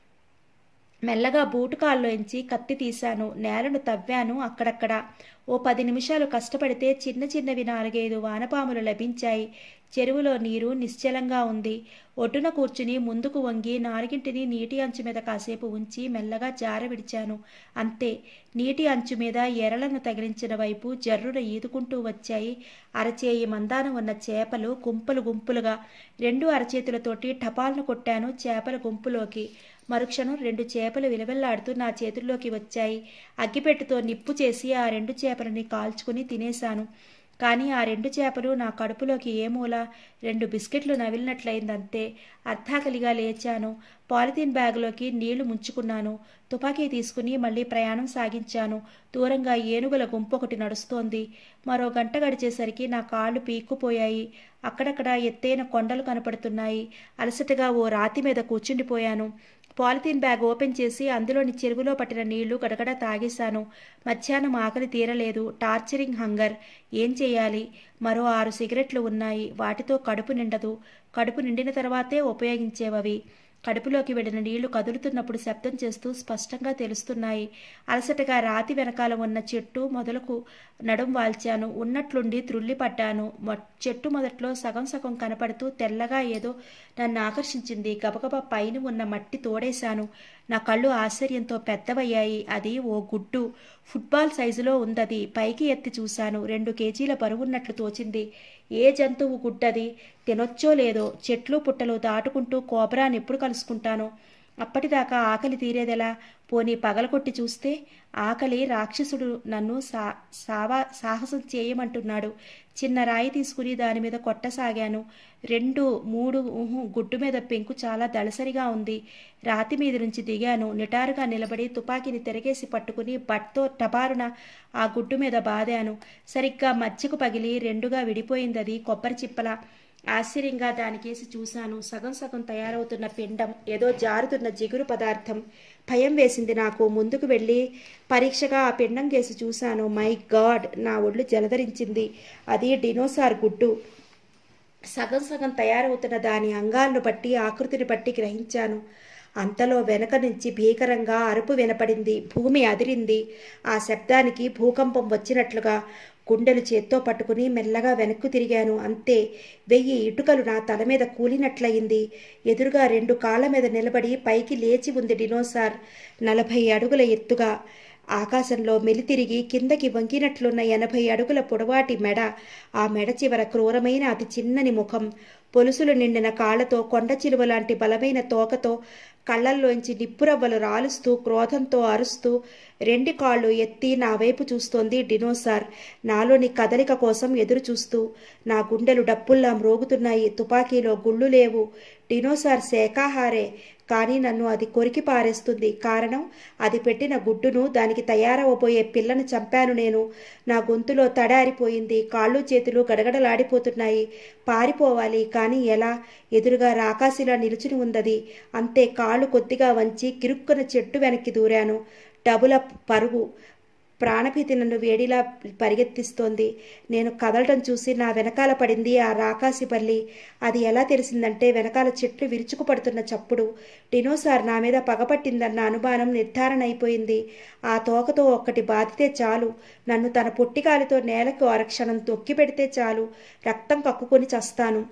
మెల్లగా బూటుకాల్లోంచి కత్తి తీశాను నేలను తవ్వాను అక్కడక్కడ ఓ పది నిమిషాలు కష్టపడితే చిన్న చిన్నవి నాలుగైదు వానపాములు లభించాయి చెరువులో నీరు నిశ్చలంగా ఉంది ఒడ్డున కూర్చుని ముందుకు వంగి నాలుగింటిని నీటి అంచు మీద కాసేపు ఉంచి మెల్లగా జార విడిచాను అంతే నీటి అంచు మీద ఎరలను తగిలించిన వైపు జర్రున ఈదుకుంటూ వచ్చాయి అరచేయి మందాన ఉన్న చేపలు గుంపులు గుంపులుగా రెండు అరచేతులతోటి టపాల్ను కొట్టాను చేపల గుంపులోకి మరుక్షణం రెండు చేపలు విలవెల్లాడుతూ నా చేతుల్లోకి వచ్చాయి అగ్గిపెట్టుతో నిప్పు చేసి ఆ రెండు చేపలని కాల్చుకుని తినేశాను కానీ ఆ రెండు చేపలు నా కడుపులోకి ఏ మూల రెండు బిస్కెట్లు నవిలినట్లయిందంతే అర్ధాకలిగా లేచాను పాలిథీన్ బ్యాగులోకి నీళ్లు ముంచుకున్నాను తుపాకీ తీసుకుని మళ్ళీ ప్రయాణం సాగించాను దూరంగా ఏనుగుల గుంపు ఒకటి నడుస్తోంది మరో గంట గడిచేసరికి నా కాళ్ళు పీక్కుపోయాయి అక్కడక్కడ ఎత్తైన కొండలు కనపడుతున్నాయి అలసటగా ఓ రాతి మీద కూర్చుండిపోయాను పాలిథీన్ బ్యాగ్ ఓపెన్ చేసి అందులోని చెరువులో పట్టిన నీళ్లు గడగడ తాగేశాను మధ్యాహ్నం ఆకలి తీరలేదు టార్చరింగ్ హంగర్ ఏం చేయాలి మరో ఆరు సిగరెట్లు ఉన్నాయి వాటితో కడుపు నిండదు కడుపు నిండిన తర్వాతే ఉపయోగించేవవి కడుపులోకి వెళ్ళిన నీళ్లు కదులుతున్నప్పుడు శబ్దం చేస్తూ స్పష్టంగా తెలుస్తున్నాయి అలసటగా రాతి వెనకాల ఉన్న చెట్టు మొదలకు నడుం వాల్చాను ఉన్నట్లుండి త్రుళ్ళిపడ్డాను చెట్టు మొదట్లో సగం సగం కనపడుతూ తెల్లగా ఏదో నన్ను ఆకర్షించింది గబగబా పైన ఉన్న మట్టి తోడేశాను నా కళ్ళు ఆశ్చర్యంతో పెద్దవయ్యాయి అది ఓ గుడ్డు ఫుట్బాల్ సైజులో ఉందది పైకి ఎత్తి చూశాను రెండు కేజీల బరువున్నట్లు తోచింది ఏ జంతువు గుడ్డది తినొచ్చో లేదో చెట్లు పుట్టలు దాటుకుంటూ కోబ్రాని ఎప్పుడు కలుసుకుంటాను అప్పటిదాకా ఆకలి తీరేదెలా పోనీ పగలకొట్టి చూస్తే ఆకలి రాక్షసుడు నన్ను సా సావా సాహసం చేయమంటున్నాడు చిన్న రాయి తీసుకుని దాని మీద కొట్టసాగాను రెండు మూడు ఊహు గుడ్డు మీద పెంకు చాలా దళసరిగా ఉంది రాతి మీద నుంచి దిగాను నిటారుగా నిలబడి తుపాకీని తిరగేసి పట్టుకుని బట్తో టపారున ఆ గుడ్డు మీద బాదాను సరిగ్గా మధ్యకు పగిలి రెండుగా విడిపోయిందది కొబ్బరి చిప్పల ఆశ్చర్యంగా దానికేసి చూశాను సగం సగం తయారవుతున్న పిండం ఏదో జారుతున్న జిగురు పదార్థం భయం వేసింది నాకు ముందుకు వెళ్ళి పరీక్షగా ఆ పిండం కేసి చూశాను మై గాడ్ నా ఒళ్ళు జలధరించింది అది డినోసార్ గుడ్డు సగం సగం తయారవుతున్న దాని అంగాలను బట్టి ఆకృతిని బట్టి గ్రహించాను అంతలో వెనక నుంచి భీకరంగా అరుపు వినపడింది భూమి అదిరింది ఆ శబ్దానికి భూకంపం వచ్చినట్లుగా గుండెలు చేత్తో పట్టుకుని మెల్లగా వెనక్కు తిరిగాను అంతే వెయ్యి ఇటుకలు నా తల మీద కూలినట్లయింది ఎదురుగా రెండు కాళ్ళ మీద నిలబడి పైకి లేచి ఉంది డినోసార్ నలభై అడుగుల ఎత్తుగా ఆకాశంలో మెలితిరిగి కిందకి వంగినట్లున్న ఎనభై అడుగుల పొడవాటి మెడ ఆ మెడ చివర క్రూరమైన అతి చిన్నని ముఖం పొలుసులు నిండిన కాళ్లతో కొండ చిలువ లాంటి బలమైన తోకతో కళ్ళల్లోంచి నిప్పురవ్వలు రాలుస్తూ క్రోధంతో అరుస్తూ రెండు కాళ్ళు ఎత్తి నా వైపు చూస్తోంది డినోసార్ నాలోని కదలిక కోసం ఎదురు చూస్తూ నా గుండెలు డప్పుల్లా మ్రోగుతున్నాయి తుపాకీలో గుళ్ళు లేవు డినోసార్ శాఖాహారే కానీ నన్ను అది కొరికి పారేస్తుంది కారణం అది పెట్టిన గుడ్డును దానికి తయారవబోయే పిల్లను చంపాను నేను నా గొంతులో తడారిపోయింది కాళ్ళు చేతులు గడగడలాడిపోతున్నాయి పారిపోవాలి కానీ ఎలా ఎదురుగా రాకాసిలా నిలుచుని ఉందది అంతే కాళ్ళు కొద్దిగా వంచి కిరుక్కున చెట్టు వెనక్కి దూరాను డబుల పరుగు ప్రాణభీతి నన్ను వేడిలా పరిగెత్తిస్తోంది నేను కదలటం చూసి నా వెనకాల పడింది ఆ రాకాసి బల్లి అది ఎలా తెలిసిందంటే వెనకాల చెట్లు విరుచుకు పడుతున్న చప్పుడు డినోసార్ నా మీద పగపట్టిందన్న అనుమానం నిర్ధారణ అయిపోయింది ఆ తోకతో ఒక్కటి బాధితే చాలు నన్ను తన పొట్టికాలితో నేలకు అరక్షణం తొక్కి పెడితే చాలు రక్తం కక్కుకొని చస్తాను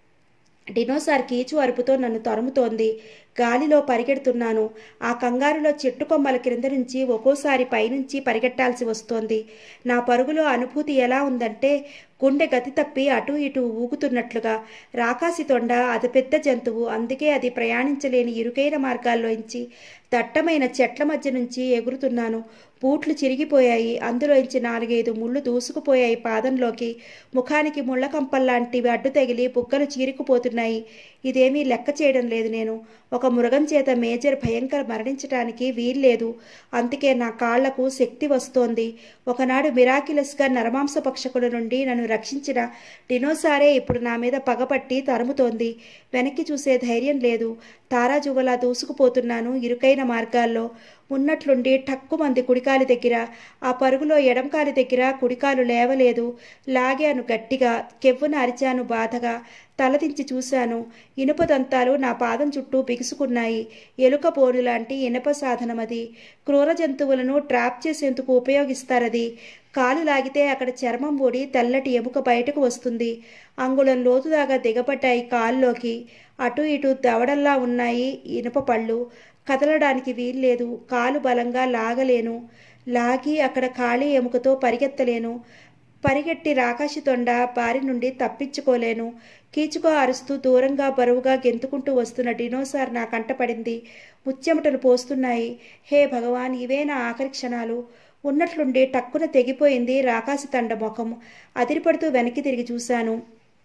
డినోసార్ కీచు అరుపుతో నన్ను తరుముతోంది గాలిలో పరిగెడుతున్నాను ఆ కంగారులో చెట్టు కొమ్మల క్రింద నుంచి ఒక్కోసారి పైనుంచి పరిగెట్టాల్సి వస్తోంది నా పరుగులో అనుభూతి ఎలా ఉందంటే గుండె గతి తప్పి అటు ఇటు ఊగుతున్నట్లుగా రాకాసి తొండ అది పెద్ద జంతువు అందుకే అది ప్రయాణించలేని ఇరుకైన మార్గాల్లోంచి దట్టమైన చెట్ల మధ్య నుంచి ఎగురుతున్నాను బూట్లు చిరిగిపోయాయి అందులోంచి నాలుగైదు ముళ్ళు దూసుకుపోయాయి పాదంలోకి ముఖానికి ముళ్ళ కంపల్లాంటివి అడ్డు తగిలి బుగ్గలు చీరుకుపోతున్నాయి ఇదేమీ లెక్క చేయడం లేదు నేను ఒక మృగం చేత మేజర్ భయంకర మరణించటానికి వీల్లేదు అందుకే నా కాళ్లకు శక్తి వస్తోంది ఒకనాడు మిరాకిలస్గా నరమాంస పక్షకుల నుండి నన్ను రక్షించిన డినోసారే ఇప్పుడు నా మీద పగపట్టి తరుముతోంది వెనక్కి చూసే ధైర్యం లేదు తారాజువలా దూసుకుపోతున్నాను ఇరుకైన మార్గాల్లో ఉన్నట్లుండి టక్కుమంది కుడికాలి దగ్గర ఆ పరుగులో ఎడంకాలి దగ్గర కుడికాలు లేవలేదు లాగాను గట్టిగా కెవ్వున అరిచాను బాధగా తలదించి చూశాను ఇనుప దంతాలు నా పాదం చుట్టూ బిగుసుకున్నాయి ఎలుక పోను లాంటి ఇనప సాధనం అది క్రూర జంతువులను ట్రాప్ చేసేందుకు ఉపయోగిస్తారది కాలు లాగితే అక్కడ చర్మం ఊడి తెల్లటి ఎముక బయటకు వస్తుంది అంగుళం లోతుదాగా దిగబడ్డాయి కాల్లోకి అటు ఇటు దవడల్లా ఉన్నాయి ఇనుప పళ్ళు కదలడానికి వీల్లేదు కాలు బలంగా లాగలేను లాగి అక్కడ ఖాళీ ఎముకతో పరిగెత్తలేను పరిగెట్టి రాకాశి తొండ బారి నుండి తప్పించుకోలేను కీచుకో అరుస్తూ దూరంగా బరువుగా గెంతుకుంటూ వస్తున్న డినోసార్ నా కంటపడింది ముచ్చెమటలు పోస్తున్నాయి హే భగవాన్ ఇవే నా ఆఖరి క్షణాలు ఉన్నట్లుండి టక్కున తెగిపోయింది రాకాసి తండ ముఖం అదిరిపడుతూ వెనక్కి తిరిగి చూశాను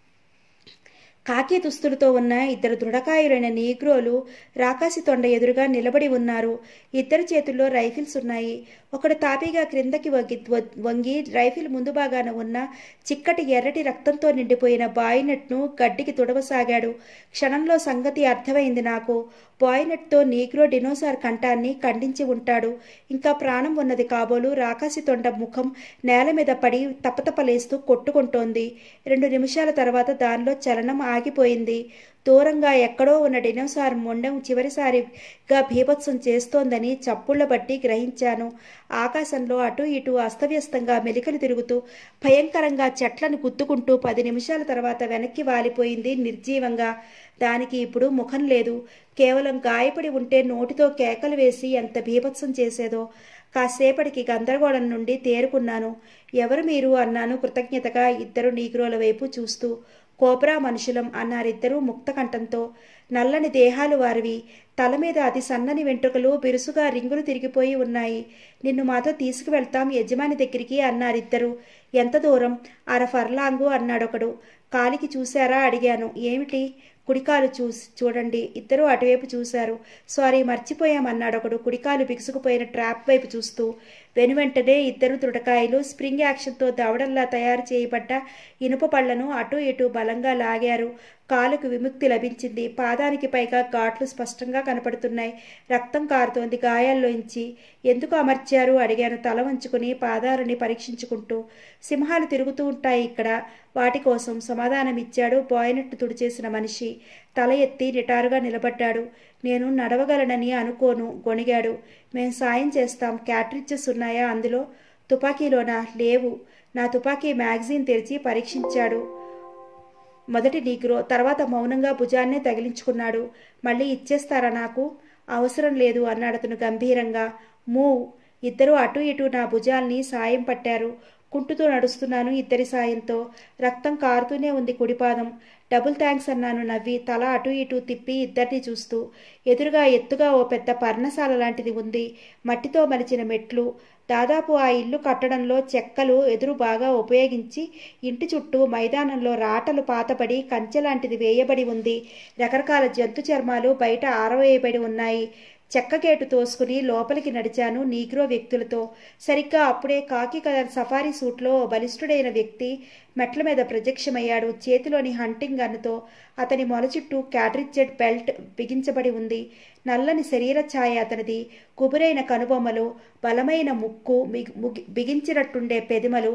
కాకి దుస్తులతో ఉన్న ఇద్దరు దృఢకాయులైన నీగ్రోలు రాకాసి తొండ ఎదురుగా నిలబడి ఉన్నారు ఇద్దరి చేతుల్లో రైఫిల్స్ ఉన్నాయి ఒకడు తాపీగా క్రిందకి వంగి వంగి రైఫిల్ ముందు భాగాన ఉన్న చిక్కటి ఎర్రటి రక్తంతో నిండిపోయిన బాయినట్ను గడ్డికి తుడవసాగాడు క్షణంలో సంగతి అర్థమైంది నాకు బాయినట్తో నీగ్రో డినోసార్ కంఠాన్ని ఖండించి ఉంటాడు ఇంకా ప్రాణం ఉన్నది కాబోలు రాకాసి తొండ ముఖం నేల మీద పడి తపతపలేస్తూ కొట్టుకుంటోంది రెండు నిమిషాల తర్వాత దానిలో చలనం ఆగిపోయింది దూరంగా ఎక్కడో ఉన్న డినోసార్ మొండం చివరిసారిగా భీభత్సం చేస్తోందని చప్పుళ్ల బట్టి గ్రహించాను ఆకాశంలో అటు ఇటు అస్తవ్యస్తంగా మెలికలు తిరుగుతూ భయంకరంగా చెట్లను గుద్దుకుంటూ పది నిమిషాల తర్వాత వెనక్కి వాలిపోయింది నిర్జీవంగా దానికి ఇప్పుడు ముఖం లేదు కేవలం గాయపడి ఉంటే నోటితో కేకలు వేసి ఎంత భీభత్సం చేసేదో కాసేపటికి గందరగోళం నుండి తేరుకున్నాను ఎవరు మీరు అన్నాను కృతజ్ఞతగా ఇద్దరు నీగ్రోల వైపు చూస్తూ కోబ్రా మనుషులం అన్నారిద్దరూ ముక్తకంఠంతో నల్లని దేహాలు వారివి తల మీద అతి సన్నని వెంట్రుకలు బిరుసుగా రింగులు తిరిగిపోయి ఉన్నాయి నిన్ను మాతో తీసుకువెళ్తాం యజమాని దగ్గరికి అన్నారిద్దరు ఎంత దూరం అర ఫర్లాంగు అన్నాడొకడు కాలికి చూశారా అడిగాను ఏమిటి కుడికాలు చూసి చూడండి ఇద్దరూ అటువైపు చూశారు సారీ మర్చిపోయామన్నాడొకడు కుడికాలు బిగుసుకుపోయిన ట్రాప్ వైపు చూస్తూ వెనువెంటనే ఇద్దరు దృఢకాయలు స్ప్రింగ్ యాక్షన్తో దవడల్లా తయారు చేయబడ్డ ఇనుప పళ్లను అటు ఇటు బలంగా లాగారు కాలుకు విముక్తి లభించింది పాదానికి పైగా ఘాట్లు స్పష్టంగా కనపడుతున్నాయి రక్తం కారుతోంది గాయాల్లోంచి ఎందుకు అమర్చారు అడిగాను తల వంచుకుని పాదాలని పరీక్షించుకుంటూ సింహాలు తిరుగుతూ ఉంటాయి ఇక్కడ వాటి కోసం సమాధానమిచ్చాడు బాయినట్టు తుడిచేసిన మనిషి తల ఎత్తి నిటారుగా నిలబడ్డాడు నేను నడవగలనని అనుకోను గొణిగాడు మేం సాయం చేస్తాం క్యాట్రిడ్జెస్ ఉన్నాయా అందులో తుపాకీలోనా లేవు నా తుపాకీ మ్యాగజైన్ తెరిచి పరీక్షించాడు మొదటి నీగ్రో తర్వాత మౌనంగా భుజాన్నే తగిలించుకున్నాడు మళ్ళీ ఇచ్చేస్తారా నాకు అవసరం లేదు అన్నాడు అతను గంభీరంగా మూవ్ ఇద్దరు అటు ఇటు నా భుజాల్ని సాయం పట్టారు కుంటుతూ నడుస్తున్నాను ఇద్దరి సాయంతో రక్తం కారుతూనే ఉంది కుడిపాదం డబుల్ థ్యాంక్స్ అన్నాను నవ్వి తల అటు ఇటు తిప్పి ఇద్దరిని చూస్తూ ఎదురుగా ఎత్తుగా ఓ పెద్ద పర్ణశాల లాంటిది ఉంది మట్టితో మలిచిన మెట్లు దాదాపు ఆ ఇల్లు కట్టడంలో చెక్కలు ఎదురు బాగా ఉపయోగించి ఇంటి చుట్టూ మైదానంలో రాటలు పాతబడి కంచె లాంటిది వేయబడి ఉంది రకరకాల జంతు చర్మాలు బయట ఆరవేయబడి ఉన్నాయి చెక్క గేటు తోసుకుని లోపలికి నడిచాను నీగ్రో వ్యక్తులతో సరిగ్గా అప్పుడే కాకి కలర్ సఫారీ సూట్లో బలిష్ఠుడైన వ్యక్తి మెట్ల మీద ప్రత్యక్షమయ్యాడు చేతిలోని హంటింగ్ గన్నుతో అతని మొల చుట్టూ క్యాట్రిడ్జెడ్ బెల్ట్ బిగించబడి ఉంది నల్లని శరీర ఛాయ అతనిది కుబురైన కనుబొమ్మలు బలమైన ముక్కు బిగించినట్టుండే పెదిమలు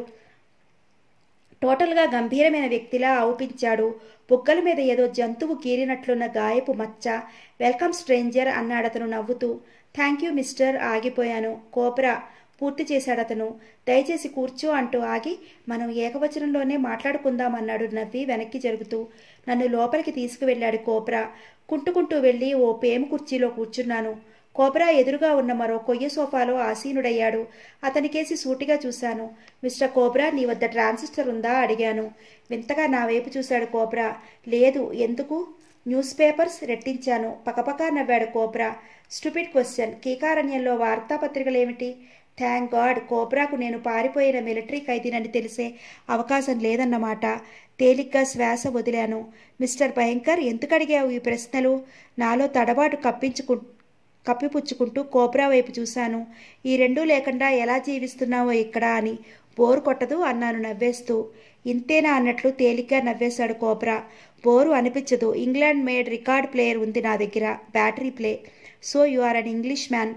టోటల్గా గంభీరమైన వ్యక్తిలా అవుపించాడు బుగ్గల మీద ఏదో జంతువు కీరినట్లున్న గాయపు మచ్చ వెల్కమ్ స్ట్రేంజర్ అన్నాడతను నవ్వుతూ థ్యాంక్ యూ మిస్టర్ ఆగిపోయాను కోబ్రా పూర్తి చేశాడతను దయచేసి కూర్చో అంటూ ఆగి మనం ఏకవచనంలోనే మాట్లాడుకుందామన్నాడు నవ్వి వెనక్కి జరుగుతూ నన్ను లోపలికి తీసుకువెళ్ళాడు కోబ్రా కుంటుకుంటూ వెళ్ళి ఓ పేము కుర్చీలో కూర్చున్నాను కోబ్రా ఎదురుగా ఉన్న మరో కొయ్య సోఫాలో ఆసీనుడయ్యాడు అతనికేసి సూటిగా చూశాను మిస్టర్ కోబ్రా నీ వద్ద ట్రాన్సిస్టర్ ఉందా అడిగాను వింతగా నా వైపు చూశాడు కోబ్రా లేదు ఎందుకు న్యూస్ పేపర్స్ రెట్టించాను పకపకా నవ్వాడు కోబ్రా స్టూపిడ్ క్వశ్చన్ కీకారణ్యంలో వార్తాపత్రికలేమిటి థ్యాంక్ గాడ్ కోబ్రాకు నేను పారిపోయిన మిలిటరీ ఖైదీనని తెలిసే అవకాశం లేదన్నమాట తేలిగ్గా శ్వాస వదిలాను మిస్టర్ భయంకర్ ఎందుకు అడిగావు ఈ ప్రశ్నలు నాలో తడబాటు కప్పించుకు కప్పిపుచ్చుకుంటూ కోబ్రా వైపు చూశాను ఈ రెండూ లేకుండా ఎలా జీవిస్తున్నావో ఇక్కడ అని బోరు కొట్టదు అన్నాను నవ్వేస్తూ ఇంతేనా అన్నట్లు తేలిగ్గా నవ్వేశాడు కోబ్రా బోరు అనిపించదు ఇంగ్లాండ్ మేడ్ రికార్డ్ ప్లేయర్ ఉంది నా దగ్గర battery play so you are an English man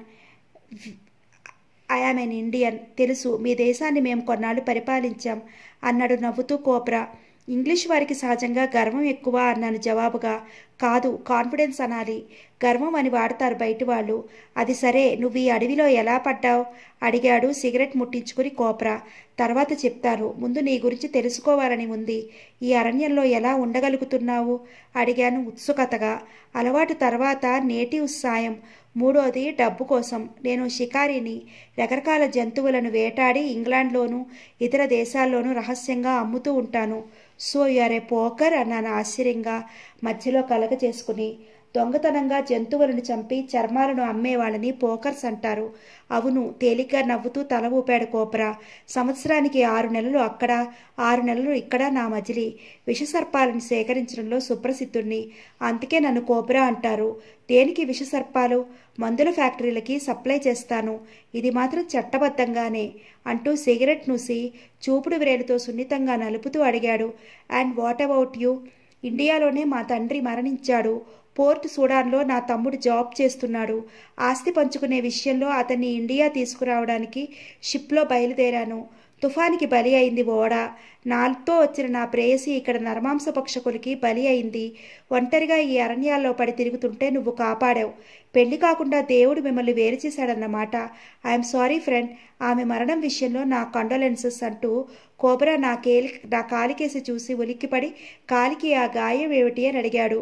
I am an Indian తెలుసు మీ దేశాన్ని మేము కొన్నాళ్ళు పరిపాలించాం అన్నాడు నవ్వుతూ కోబ్రా ఇంగ్లీష్ వారికి సహజంగా గర్వం ఎక్కువ అన్నాను జవాబుగా కాదు కాన్ఫిడెన్స్ అనాలి గర్వం అని వాడతారు బయట వాళ్ళు అది సరే నువ్వు ఈ అడవిలో ఎలా పడ్డావు అడిగాడు సిగరెట్ ముట్టించుకుని కోప్రా తర్వాత చెప్తాను ముందు నీ గురించి తెలుసుకోవాలని ఉంది ఈ అరణ్యంలో ఎలా ఉండగలుగుతున్నావు అడిగాను ఉత్సుకతగా అలవాటు తర్వాత నేటివ్ సాయం మూడోది డబ్బు కోసం నేను షికారిని రకరకాల జంతువులను వేటాడి ఇంగ్లాండ్లోనూ ఇతర దేశాల్లోనూ రహస్యంగా అమ్ముతూ ఉంటాను సో యూఆర్ ఏ పోకర్ అన్నాను ఆశ్చర్యంగా మధ్యలో కలగ చేసుకుని దొంగతనంగా జంతువులను చంపి చర్మాలను అమ్మేవాళ్ళని పోకర్స్ అంటారు అవును తేలిగ్గా నవ్వుతూ తల ఊపాడు కోబ్రా సంవత్సరానికి ఆరు నెలలు అక్కడ ఆరు నెలలు ఇక్కడ నా మజిలీ విషసర్పాలను సేకరించడంలో సుప్రసిద్ధుణ్ణి అందుకే నన్ను కోబ్రా అంటారు దేనికి విషసర్పాలు మందుల ఫ్యాక్టరీలకి సప్లై చేస్తాను ఇది మాత్రం చట్టబద్ధంగానే అంటూ సిగరెట్ నూసి చూపుడు విరేలుతో సున్నితంగా నలుపుతూ అడిగాడు అండ్ వాట్ అబౌట్ యూ ఇండియాలోనే మా తండ్రి మరణించాడు పోర్ట్ సూడాన్లో నా తమ్ముడు జాబ్ చేస్తున్నాడు ఆస్తి పంచుకునే విషయంలో అతన్ని ఇండియా తీసుకురావడానికి షిప్లో బయలుదేరాను తుఫానికి బలి అయింది ఓడ నాలుగుతో వచ్చిన నా ప్రేయసి ఇక్కడ నరమాంస పక్షకులకి బలి అయింది ఒంటరిగా ఈ అరణ్యాల్లో పడి తిరుగుతుంటే నువ్వు కాపాడావు పెళ్లి కాకుండా దేవుడు మిమ్మల్ని వేరు చేశాడన్నమాట ఐఎమ్ సారీ ఫ్రెండ్ ఆమె మరణం విషయంలో నా కండోలెన్సెస్ అంటూ కోబ్రా నా కేలి నా కాలికేసి చూసి ఉలిక్కిపడి కాలికి ఆ గాయం ఏమిటి అని అడిగాడు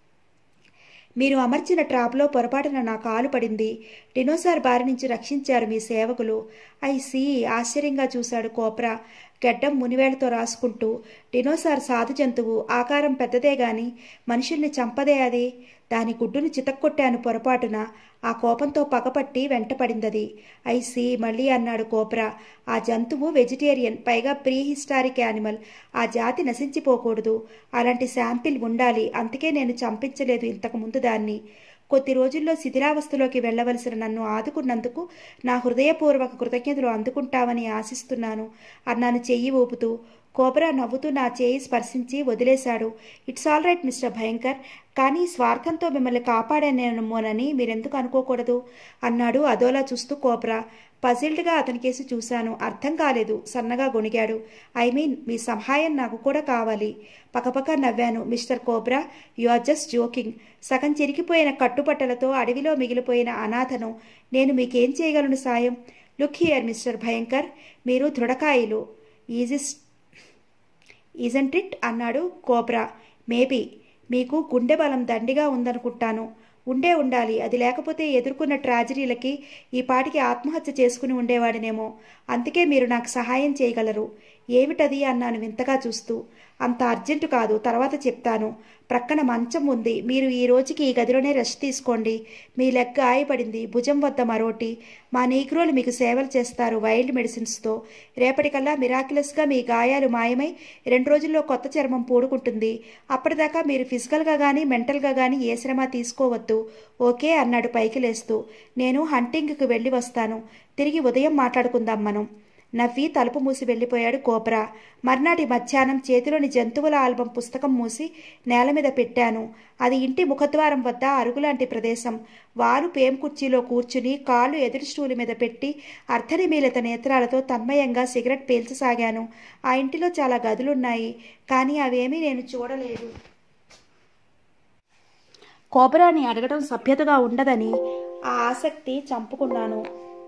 మీరు అమర్చిన ట్రాప్లో పొరపాటున నా కాలు పడింది డినోసార్ బారి నుంచి రక్షించారు మీ సేవకులు ఐ సీ ఆశ్చర్యంగా చూశాడు కోప్రా గడ్డం మునివేళ్లతో రాసుకుంటూ డినోసార్ సాధు జంతువు ఆకారం పెద్దదే గాని మనుషుల్ని చంపదే అది దాని గుడ్డును చితక్కొట్టాను పొరపాటున ఆ కోపంతో పగపట్టి వెంటపడిందది ఐసి మళ్ళీ అన్నాడు కోబ్రా ఆ జంతువు వెజిటేరియన్ పైగా ప్రీ హిస్టారిక్ యానిమల్ ఆ జాతి నశించిపోకూడదు అలాంటి శాంపిల్ ఉండాలి అందుకే నేను చంపించలేదు ఇంతకు ముందు దాన్ని కొద్ది రోజుల్లో శిథిలావస్థలోకి వెళ్లవలసిన నన్ను ఆదుకున్నందుకు నా హృదయపూర్వక కృతజ్ఞతలు అందుకుంటావని ఆశిస్తున్నాను అన్నాను చెయ్యి ఊపుతూ కోబ్రా నవ్వుతూ నా చేయి స్పర్శించి వదిలేశాడు it's all right mister Bhayankar కానీ స్వార్థంతో మిమ్మల్ని కాపాడానేమోనని మీరెందుకు అనుకోకూడదు అన్నాడు అదోలా చూస్తూ కోబ్రా పజిల్డ్గా అతనికేసి చూశాను అర్థం కాలేదు సన్నగా గొణిగాడు ఐ మీన్ మీ సహాయం నాకు కూడా కావాలి పకపక నవ్వాను mister Cobra you are just joking సగం చిరిగిపోయిన కట్టుబట్టలతో అడవిలో మిగిలిపోయిన అనాథను నేను మీకేం చేయగలను సాయం లుక్ హియర్ మిస్టర్ భయంకర్ మీరు దృఢకాయలు ఈజిస్ ఈజంట్ ఇట్ అన్నాడు కోబ్రా మేబీ మీకు గుండె బలం దండిగా ఉందనుకుంటాను ఉండే ఉండాలి అది లేకపోతే ఎదుర్కొన్న ట్రాజడీలకి ఈ పాటికి ఆత్మహత్య చేసుకుని ఉండేవాడినేమో అందుకే మీరు నాకు సహాయం చేయగలరు ఏమిటది అన్నాను వింతగా చూస్తూ అంత అర్జెంటు కాదు తర్వాత చెప్తాను ప్రక్కన మంచం ఉంది మీరు ఈ రోజుకి ఈ గదిలోనే రెస్ట్ తీసుకోండి మీ లెగ్ గాయపడింది భుజం వద్ద మరోటి మా నీగ్రోలు మీకు సేవలు చేస్తారు వైల్డ్ మెడిసిన్స్తో రేపటికల్లా మిరాక్యులస్గా మీ గాయాలు మాయమై రెండు రోజుల్లో కొత్త చర్మం పూడుకుంటుంది అప్పటిదాకా మీరు ఫిజికల్గా కానీ మెంటల్గా కానీ ఏ శ్రమ తీసుకోవద్దు ఓకే అన్నాడు పైకి లేస్తూ నేను హంటింగ్కి వెళ్ళి వస్తాను తిరిగి ఉదయం మాట్లాడుకుందాం మనం నవ్వి తలుపు మూసి వెళ్ళిపోయాడు కోబ్రా మర్నాటి మధ్యాహ్నం చేతిలోని జంతువుల ఆల్బం పుస్తకం మూసి నేల మీద పెట్టాను అది ఇంటి ముఖద్వారం వద్ద అరుగులాంటి ప్రదేశం వారు పేం కుర్చీలో కూర్చుని కాళ్ళు ఎదురు స్టూలు మీద పెట్టి అర్ధనిమీలిత నేత్రాలతో తన్మయంగా సిగరెట్ పీల్చసాగాను ఆ ఇంటిలో చాలా గదులున్నాయి కానీ అవేమీ నేను చూడలేదు కోబరాని అడగడం సభ్యతగా ఉండదని ఆ ఆసక్తి చంపుకున్నాను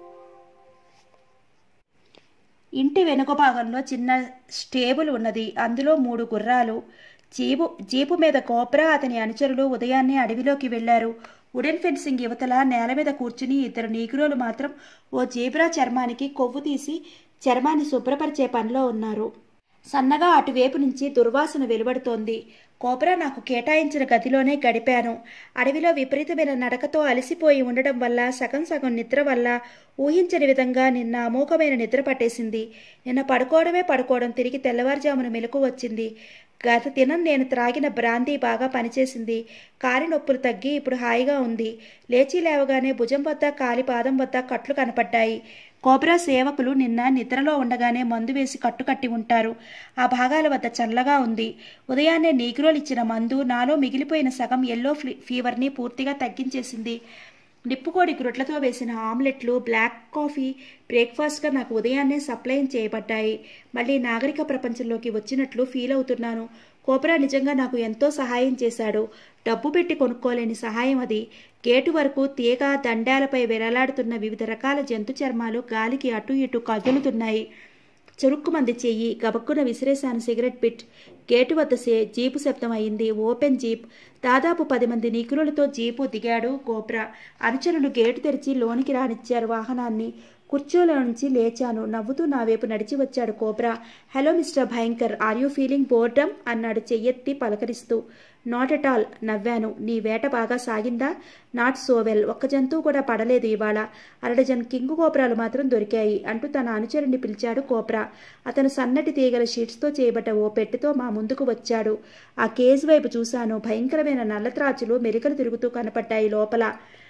ఇంటి వెనుక భాగంలో చిన్న స్టేబుల్ ఉన్నది అందులో మూడు గుర్రాలు జీపు జీపు మీద కోబ్రా అతని అనుచరులు ఉదయాన్నే అడవిలోకి వెళ్లారు వుడెన్ ఫెన్సింగ్ యువతల నేల మీద కూర్చుని ఇద్దరు నీగురోలు మాత్రం ఓ జీబ్రా చర్మానికి కొవ్వు తీసి చర్మాన్ని శుభ్రపరిచే పనిలో ఉన్నారు సన్నగా అటువైపు నుంచి దుర్వాసన వెలువడుతోంది కోబ్రా నాకు కేటాయించిన గదిలోనే గడిపాను అడవిలో విపరీతమైన నడకతో అలసిపోయి ఉండడం వల్ల సగం సగం నిద్ర వల్ల ఊహించని విధంగా నిన్న అమోఘమైన నిద్ర పట్టేసింది నిన్న పడుకోవడమే పడుకోవడం తిరిగి తెల్లవారుజామున మెలకు వచ్చింది గత దినం నేను త్రాగిన బ్రాందీ బాగా పనిచేసింది కాలి నొప్పులు తగ్గి ఇప్పుడు హాయిగా ఉంది లేచి లేవగానే భుజం వద్ద కాలి పాదం వద్ద కట్లు కనపడ్డాయి కోబ్రా సేవకులు నిన్న నిద్రలో ఉండగానే మందు వేసి కట్టుకట్టి ఉంటారు ఆ భాగాల వద్ద చల్లగా ఉంది ఉదయాన్నే నీగ్రోలు ఇచ్చిన మందు నాలో మిగిలిపోయిన సగం ఎల్లో ఫీవర్ని పూర్తిగా తగ్గించేసింది నిప్పుకోడి గ్రొట్లతో వేసిన ఆమ్లెట్లు బ్లాక్ కాఫీ బ్రేక్ఫాస్ట్గా నాకు ఉదయాన్నే సప్లై చేయబడ్డాయి మళ్ళీ నాగరిక ప్రపంచంలోకి వచ్చినట్లు ఫీల్ అవుతున్నాను కోబ్రా నిజంగా నాకు ఎంతో సహాయం చేశాడు డబ్బు పెట్టి కొనుక్కోలేని సహాయం అది గేటు వరకు తీగ దండాలపై వెరలాడుతున్న వివిధ రకాల జంతు చర్మాలు గాలికి అటు ఇటు కదులుతున్నాయి చురుక్కుమంది చెయ్యి గబక్కున విసిరేశాను సిగరెట్ పిట్ గేటు వద్ద సే జీపు శబ్దం అయింది ఓపెన్ జీప్ దాదాపు పది మంది నికురులతో జీపు దిగాడు గోబ్రా అనుచరులు గేటు తెరిచి లోనికి రానిచ్చారు వాహనాన్ని కుర్చీలో నుంచి లేచాను నవ్వుతూ నా వైపు నడిచి వచ్చాడు Cobra hello mister Bhayankar are you feeling boredom అన్నాడు చెయ్యెత్తి పలకరిస్తూ నాట్ ఎట్ ఆల్ నవ్వాను నీ వేట బాగా సాగిందా నాట్ సో వెల్ ఒక్క జంతువు కూడా పడలేదు ఇవాళ అరడజన్ కింగు కోపరాలు మాత్రం దొరికాయి అంటూ తన అనుచరుణ్ణి పిలిచాడు కోప్రా అతను సన్నటి తీగల షీట్స్తో చేయబడ్డ ఓ పెట్టెతో మా ముందుకు వచ్చాడు ఆ కేజ్ వైపు చూశాను భయంకరమైన నల్లత్రాచులు మెలికలు తిరుగుతూ కనపడ్డాయి లోపల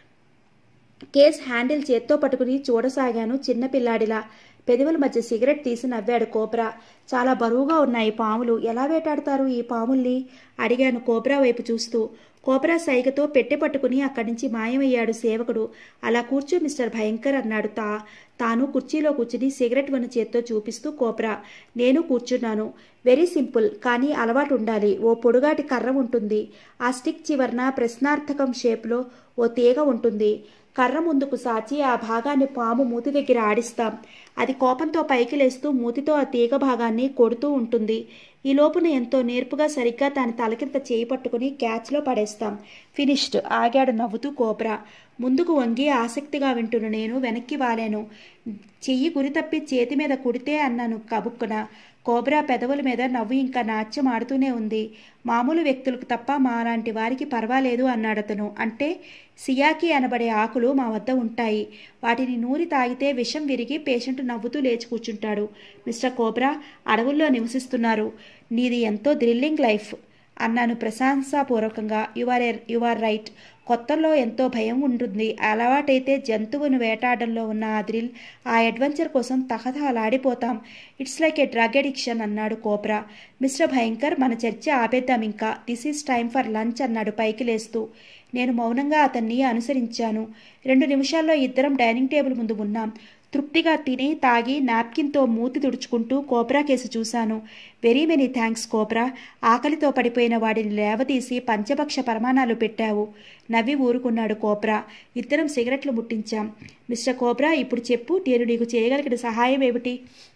కేస్ హ్యాండిల్ చేత్తో పట్టుకుని చూడసాగాను చిన్న పిల్లాడిలా పెదవుల మధ్య సిగరెట్ తీసి నవ్వాడు కోబ్రా చాలా బరువుగా ఉన్నాయి పాములు ఎలా వేటాడతారు ఈ పాముల్ని అడిగాను కోబ్రా వైపు చూస్తూ కోబ్రా సైగతో పెట్టె పట్టుకుని అక్కడి నుంచి మాయమయ్యాడు సేవకుడు అలా కూర్చో మిస్టర్ భయంకర్ అన్నాడు తా తాను కుర్చీలో కూర్చుని సిగరెట్ వన్న చేత్తో చూపిస్తూ కోబ్రా నేను కూర్చున్నాను వెరీ సింపుల్ కానీ అలవాటు ఉండాలి ఓ పొడుగాటి కర్ర ఉంటుంది ఆ స్టిక్ చివరన ప్రశ్నార్థకం షేప్లో ఓ తీగ ఉంటుంది కర్ర ముందుకు సాచి ఆ భాగాన్ని పాము మూతి దగ్గర ఆడిస్తాం అది కోపంతో పైకి లేస్తూ మూతితో ఆ తీగ భాగాన్ని కొడుతూ ఉంటుంది ఈ లోపున ఎంతో నేర్పుగా సరిగ్గా దాని తలకింత చేయి పట్టుకుని క్యాచ్లో పడేస్తాం ఫినిష్డ్ ఆగాడు నవ్వుతూ కోబ్రా ముందుకు వంగి ఆసక్తిగా వింటున్న నేను వెనక్కి వాలాను చెయ్యి గురి తప్పి చేతి మీద కుడితే అన్నాను కబుక్కున కోబ్రా పెదవుల మీద నవ్వు ఇంకా నాట్యం ఆడుతూనే ఉంది మామూలు వ్యక్తులకు తప్ప మాలాంటి వారికి పర్వాలేదు అన్నాడతను అంటే సియాకి అనబడే ఆకులు మా వద్ద ఉంటాయి వాటిని నూరి తాగితే విషం విరిగి పేషెంట్ నవ్వుతూ లేచి కూర్చుంటాడు మిస్టర్ కోబ్రా అడవుల్లో నివసిస్తున్నారు నీది ఎంతో థ్రిల్లింగ్ లైఫ్ అన్నాను ప్రశంసాపూర్వకంగా you are you are right కొత్తలో ఎంతో భయం ఉంటుంది అలవాటైతే జంతువును వేటాడడంలో ఉన్న ఆ థ్రిల్ ఆ అడ్వెంచర్ కోసం తహతహలాడిపోతాం it's like a drug addiction అన్నాడు కోబ్రా మిస్టర్ భయంకర్ మన చర్చ ఆపేద్దాం ఇంకా this is time for lunch అన్నాడు పైకి లేస్తూ నేను మౌనంగా అతన్ని అనుసరించాను రెండు నిమిషాల్లో ఇద్దరం డైనింగ్ టేబుల్ ముందు ఉన్నాం తృప్తిగా తిని తాగి నాప్కిన్తో మూతి తుడుచుకుంటూ కోబ్రా కేసు చూశాను వెరీ మెనీ థ్యాంక్స్ కోబ్రా ఆకలితో పడిపోయిన వాడిని లేవదీసి పంచభక్ష పరమాణాలు పెట్టావు నవ్వి ఊరుకున్నాడు కోబ్రా ఇద్దరం సిగరెట్లు ముట్టించాం మిస్టర్ కోబ్రా ఇప్పుడు చెప్పు నేను నీకు చేయగలిగిన సహాయం ఏమిటి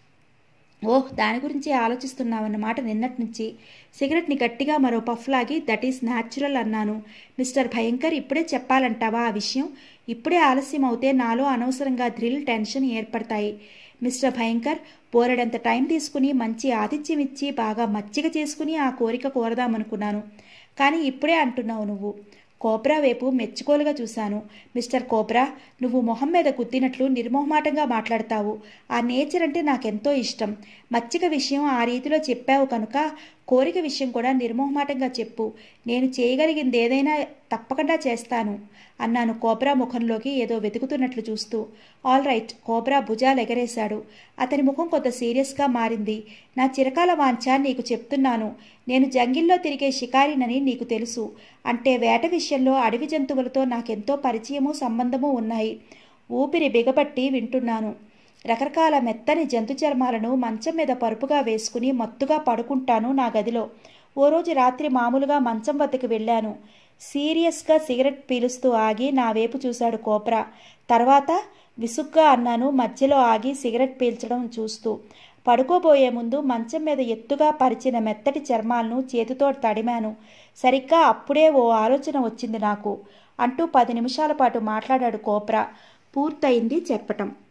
ఓహ్ దాని గురించి ఆలోచిస్తున్నావన్నమాట నిన్నటి నుంచి సిగరెట్ని గట్టిగా మరో పఫ్ లాగి దట్ ఈస్ న్యాచురల్ అన్నాను మిస్టర్ భయంకర్ ఇప్పుడే చెప్పాలంటావా ఆ విషయం ఇప్పుడే ఆలస్యం అవుతే నాలో అనవసరంగా థ్రిల్ టెన్షన్ ఏర్పడతాయి మిస్టర్ భయంకర్ పోరడంత టైం తీసుకుని మంచి ఆతిథ్యం ఇచ్చి బాగా మచ్చిక చేసుకుని ఆ కోరిక కోరదామనుకున్నాను కానీ ఇప్పుడే అంటున్నావు నువ్వు కోబ్రా వైపు మెచ్చుకోలుగా చూశాను మిస్టర్ కోబ్రా నువ్వు మొహం మీద కుత్తినట్లు నిర్మోహమాటంగా మాట్లాడతావు ఆ నేచర్ అంటే నాకెంతో ఇష్టం మచ్చిక విషయం ఆ రీతిలో చెప్పావు కనుక కోరిక విషయం కూడా నిర్మోహమాటంగా చెప్పు నేను చేయగలిగింది ఏదైనా తప్పకుండా చేస్తాను అన్నాను కోబ్రా ముఖంలోకి ఏదో వెతుకుతున్నట్లు చూస్తూ ఆల్ రైట్ కోబ్రా భుజాలు ఎగరేశాడు అతని ముఖం కొంత సీరియస్గా మారింది నా చిరకాల వాంఛ నీకు చెప్తున్నాను నేను జంగిల్లో తిరిగే షికారినని నీకు తెలుసు అంటే వేట విషయంలో అడవి జంతువులతో నాకెంతో పరిచయము సంబంధము ఉన్నాయి ఊపిరి బిగపట్టి వింటున్నాను రకరకాల మెత్తని జంతు చర్మాలను మంచం మీద పరుపుగా వేసుకుని మత్తుగా పడుకుంటాను నా గదిలో ఓ రోజు రాత్రి మామూలుగా మంచం వద్దకు వెళ్ళాను సీరియస్గా సిగరెట్ పీలుస్తూ ఆగి నా వైపు చూశాడు కోప్రా తర్వాత విసుగ్గా అన్నాను మధ్యలో ఆగి సిగరెట్ పీల్చడం చూస్తూ పడుకోబోయే ముందు మంచం మీద ఎత్తుగా పరిచిన మెత్తటి చర్మాలను చేతితో తడిమాను సరిగ్గా అప్పుడే ఓ ఆలోచన వచ్చింది నాకు అంటూ పది నిమిషాల పాటు మాట్లాడాడు కోప్రా పూర్తయింది చెప్పటం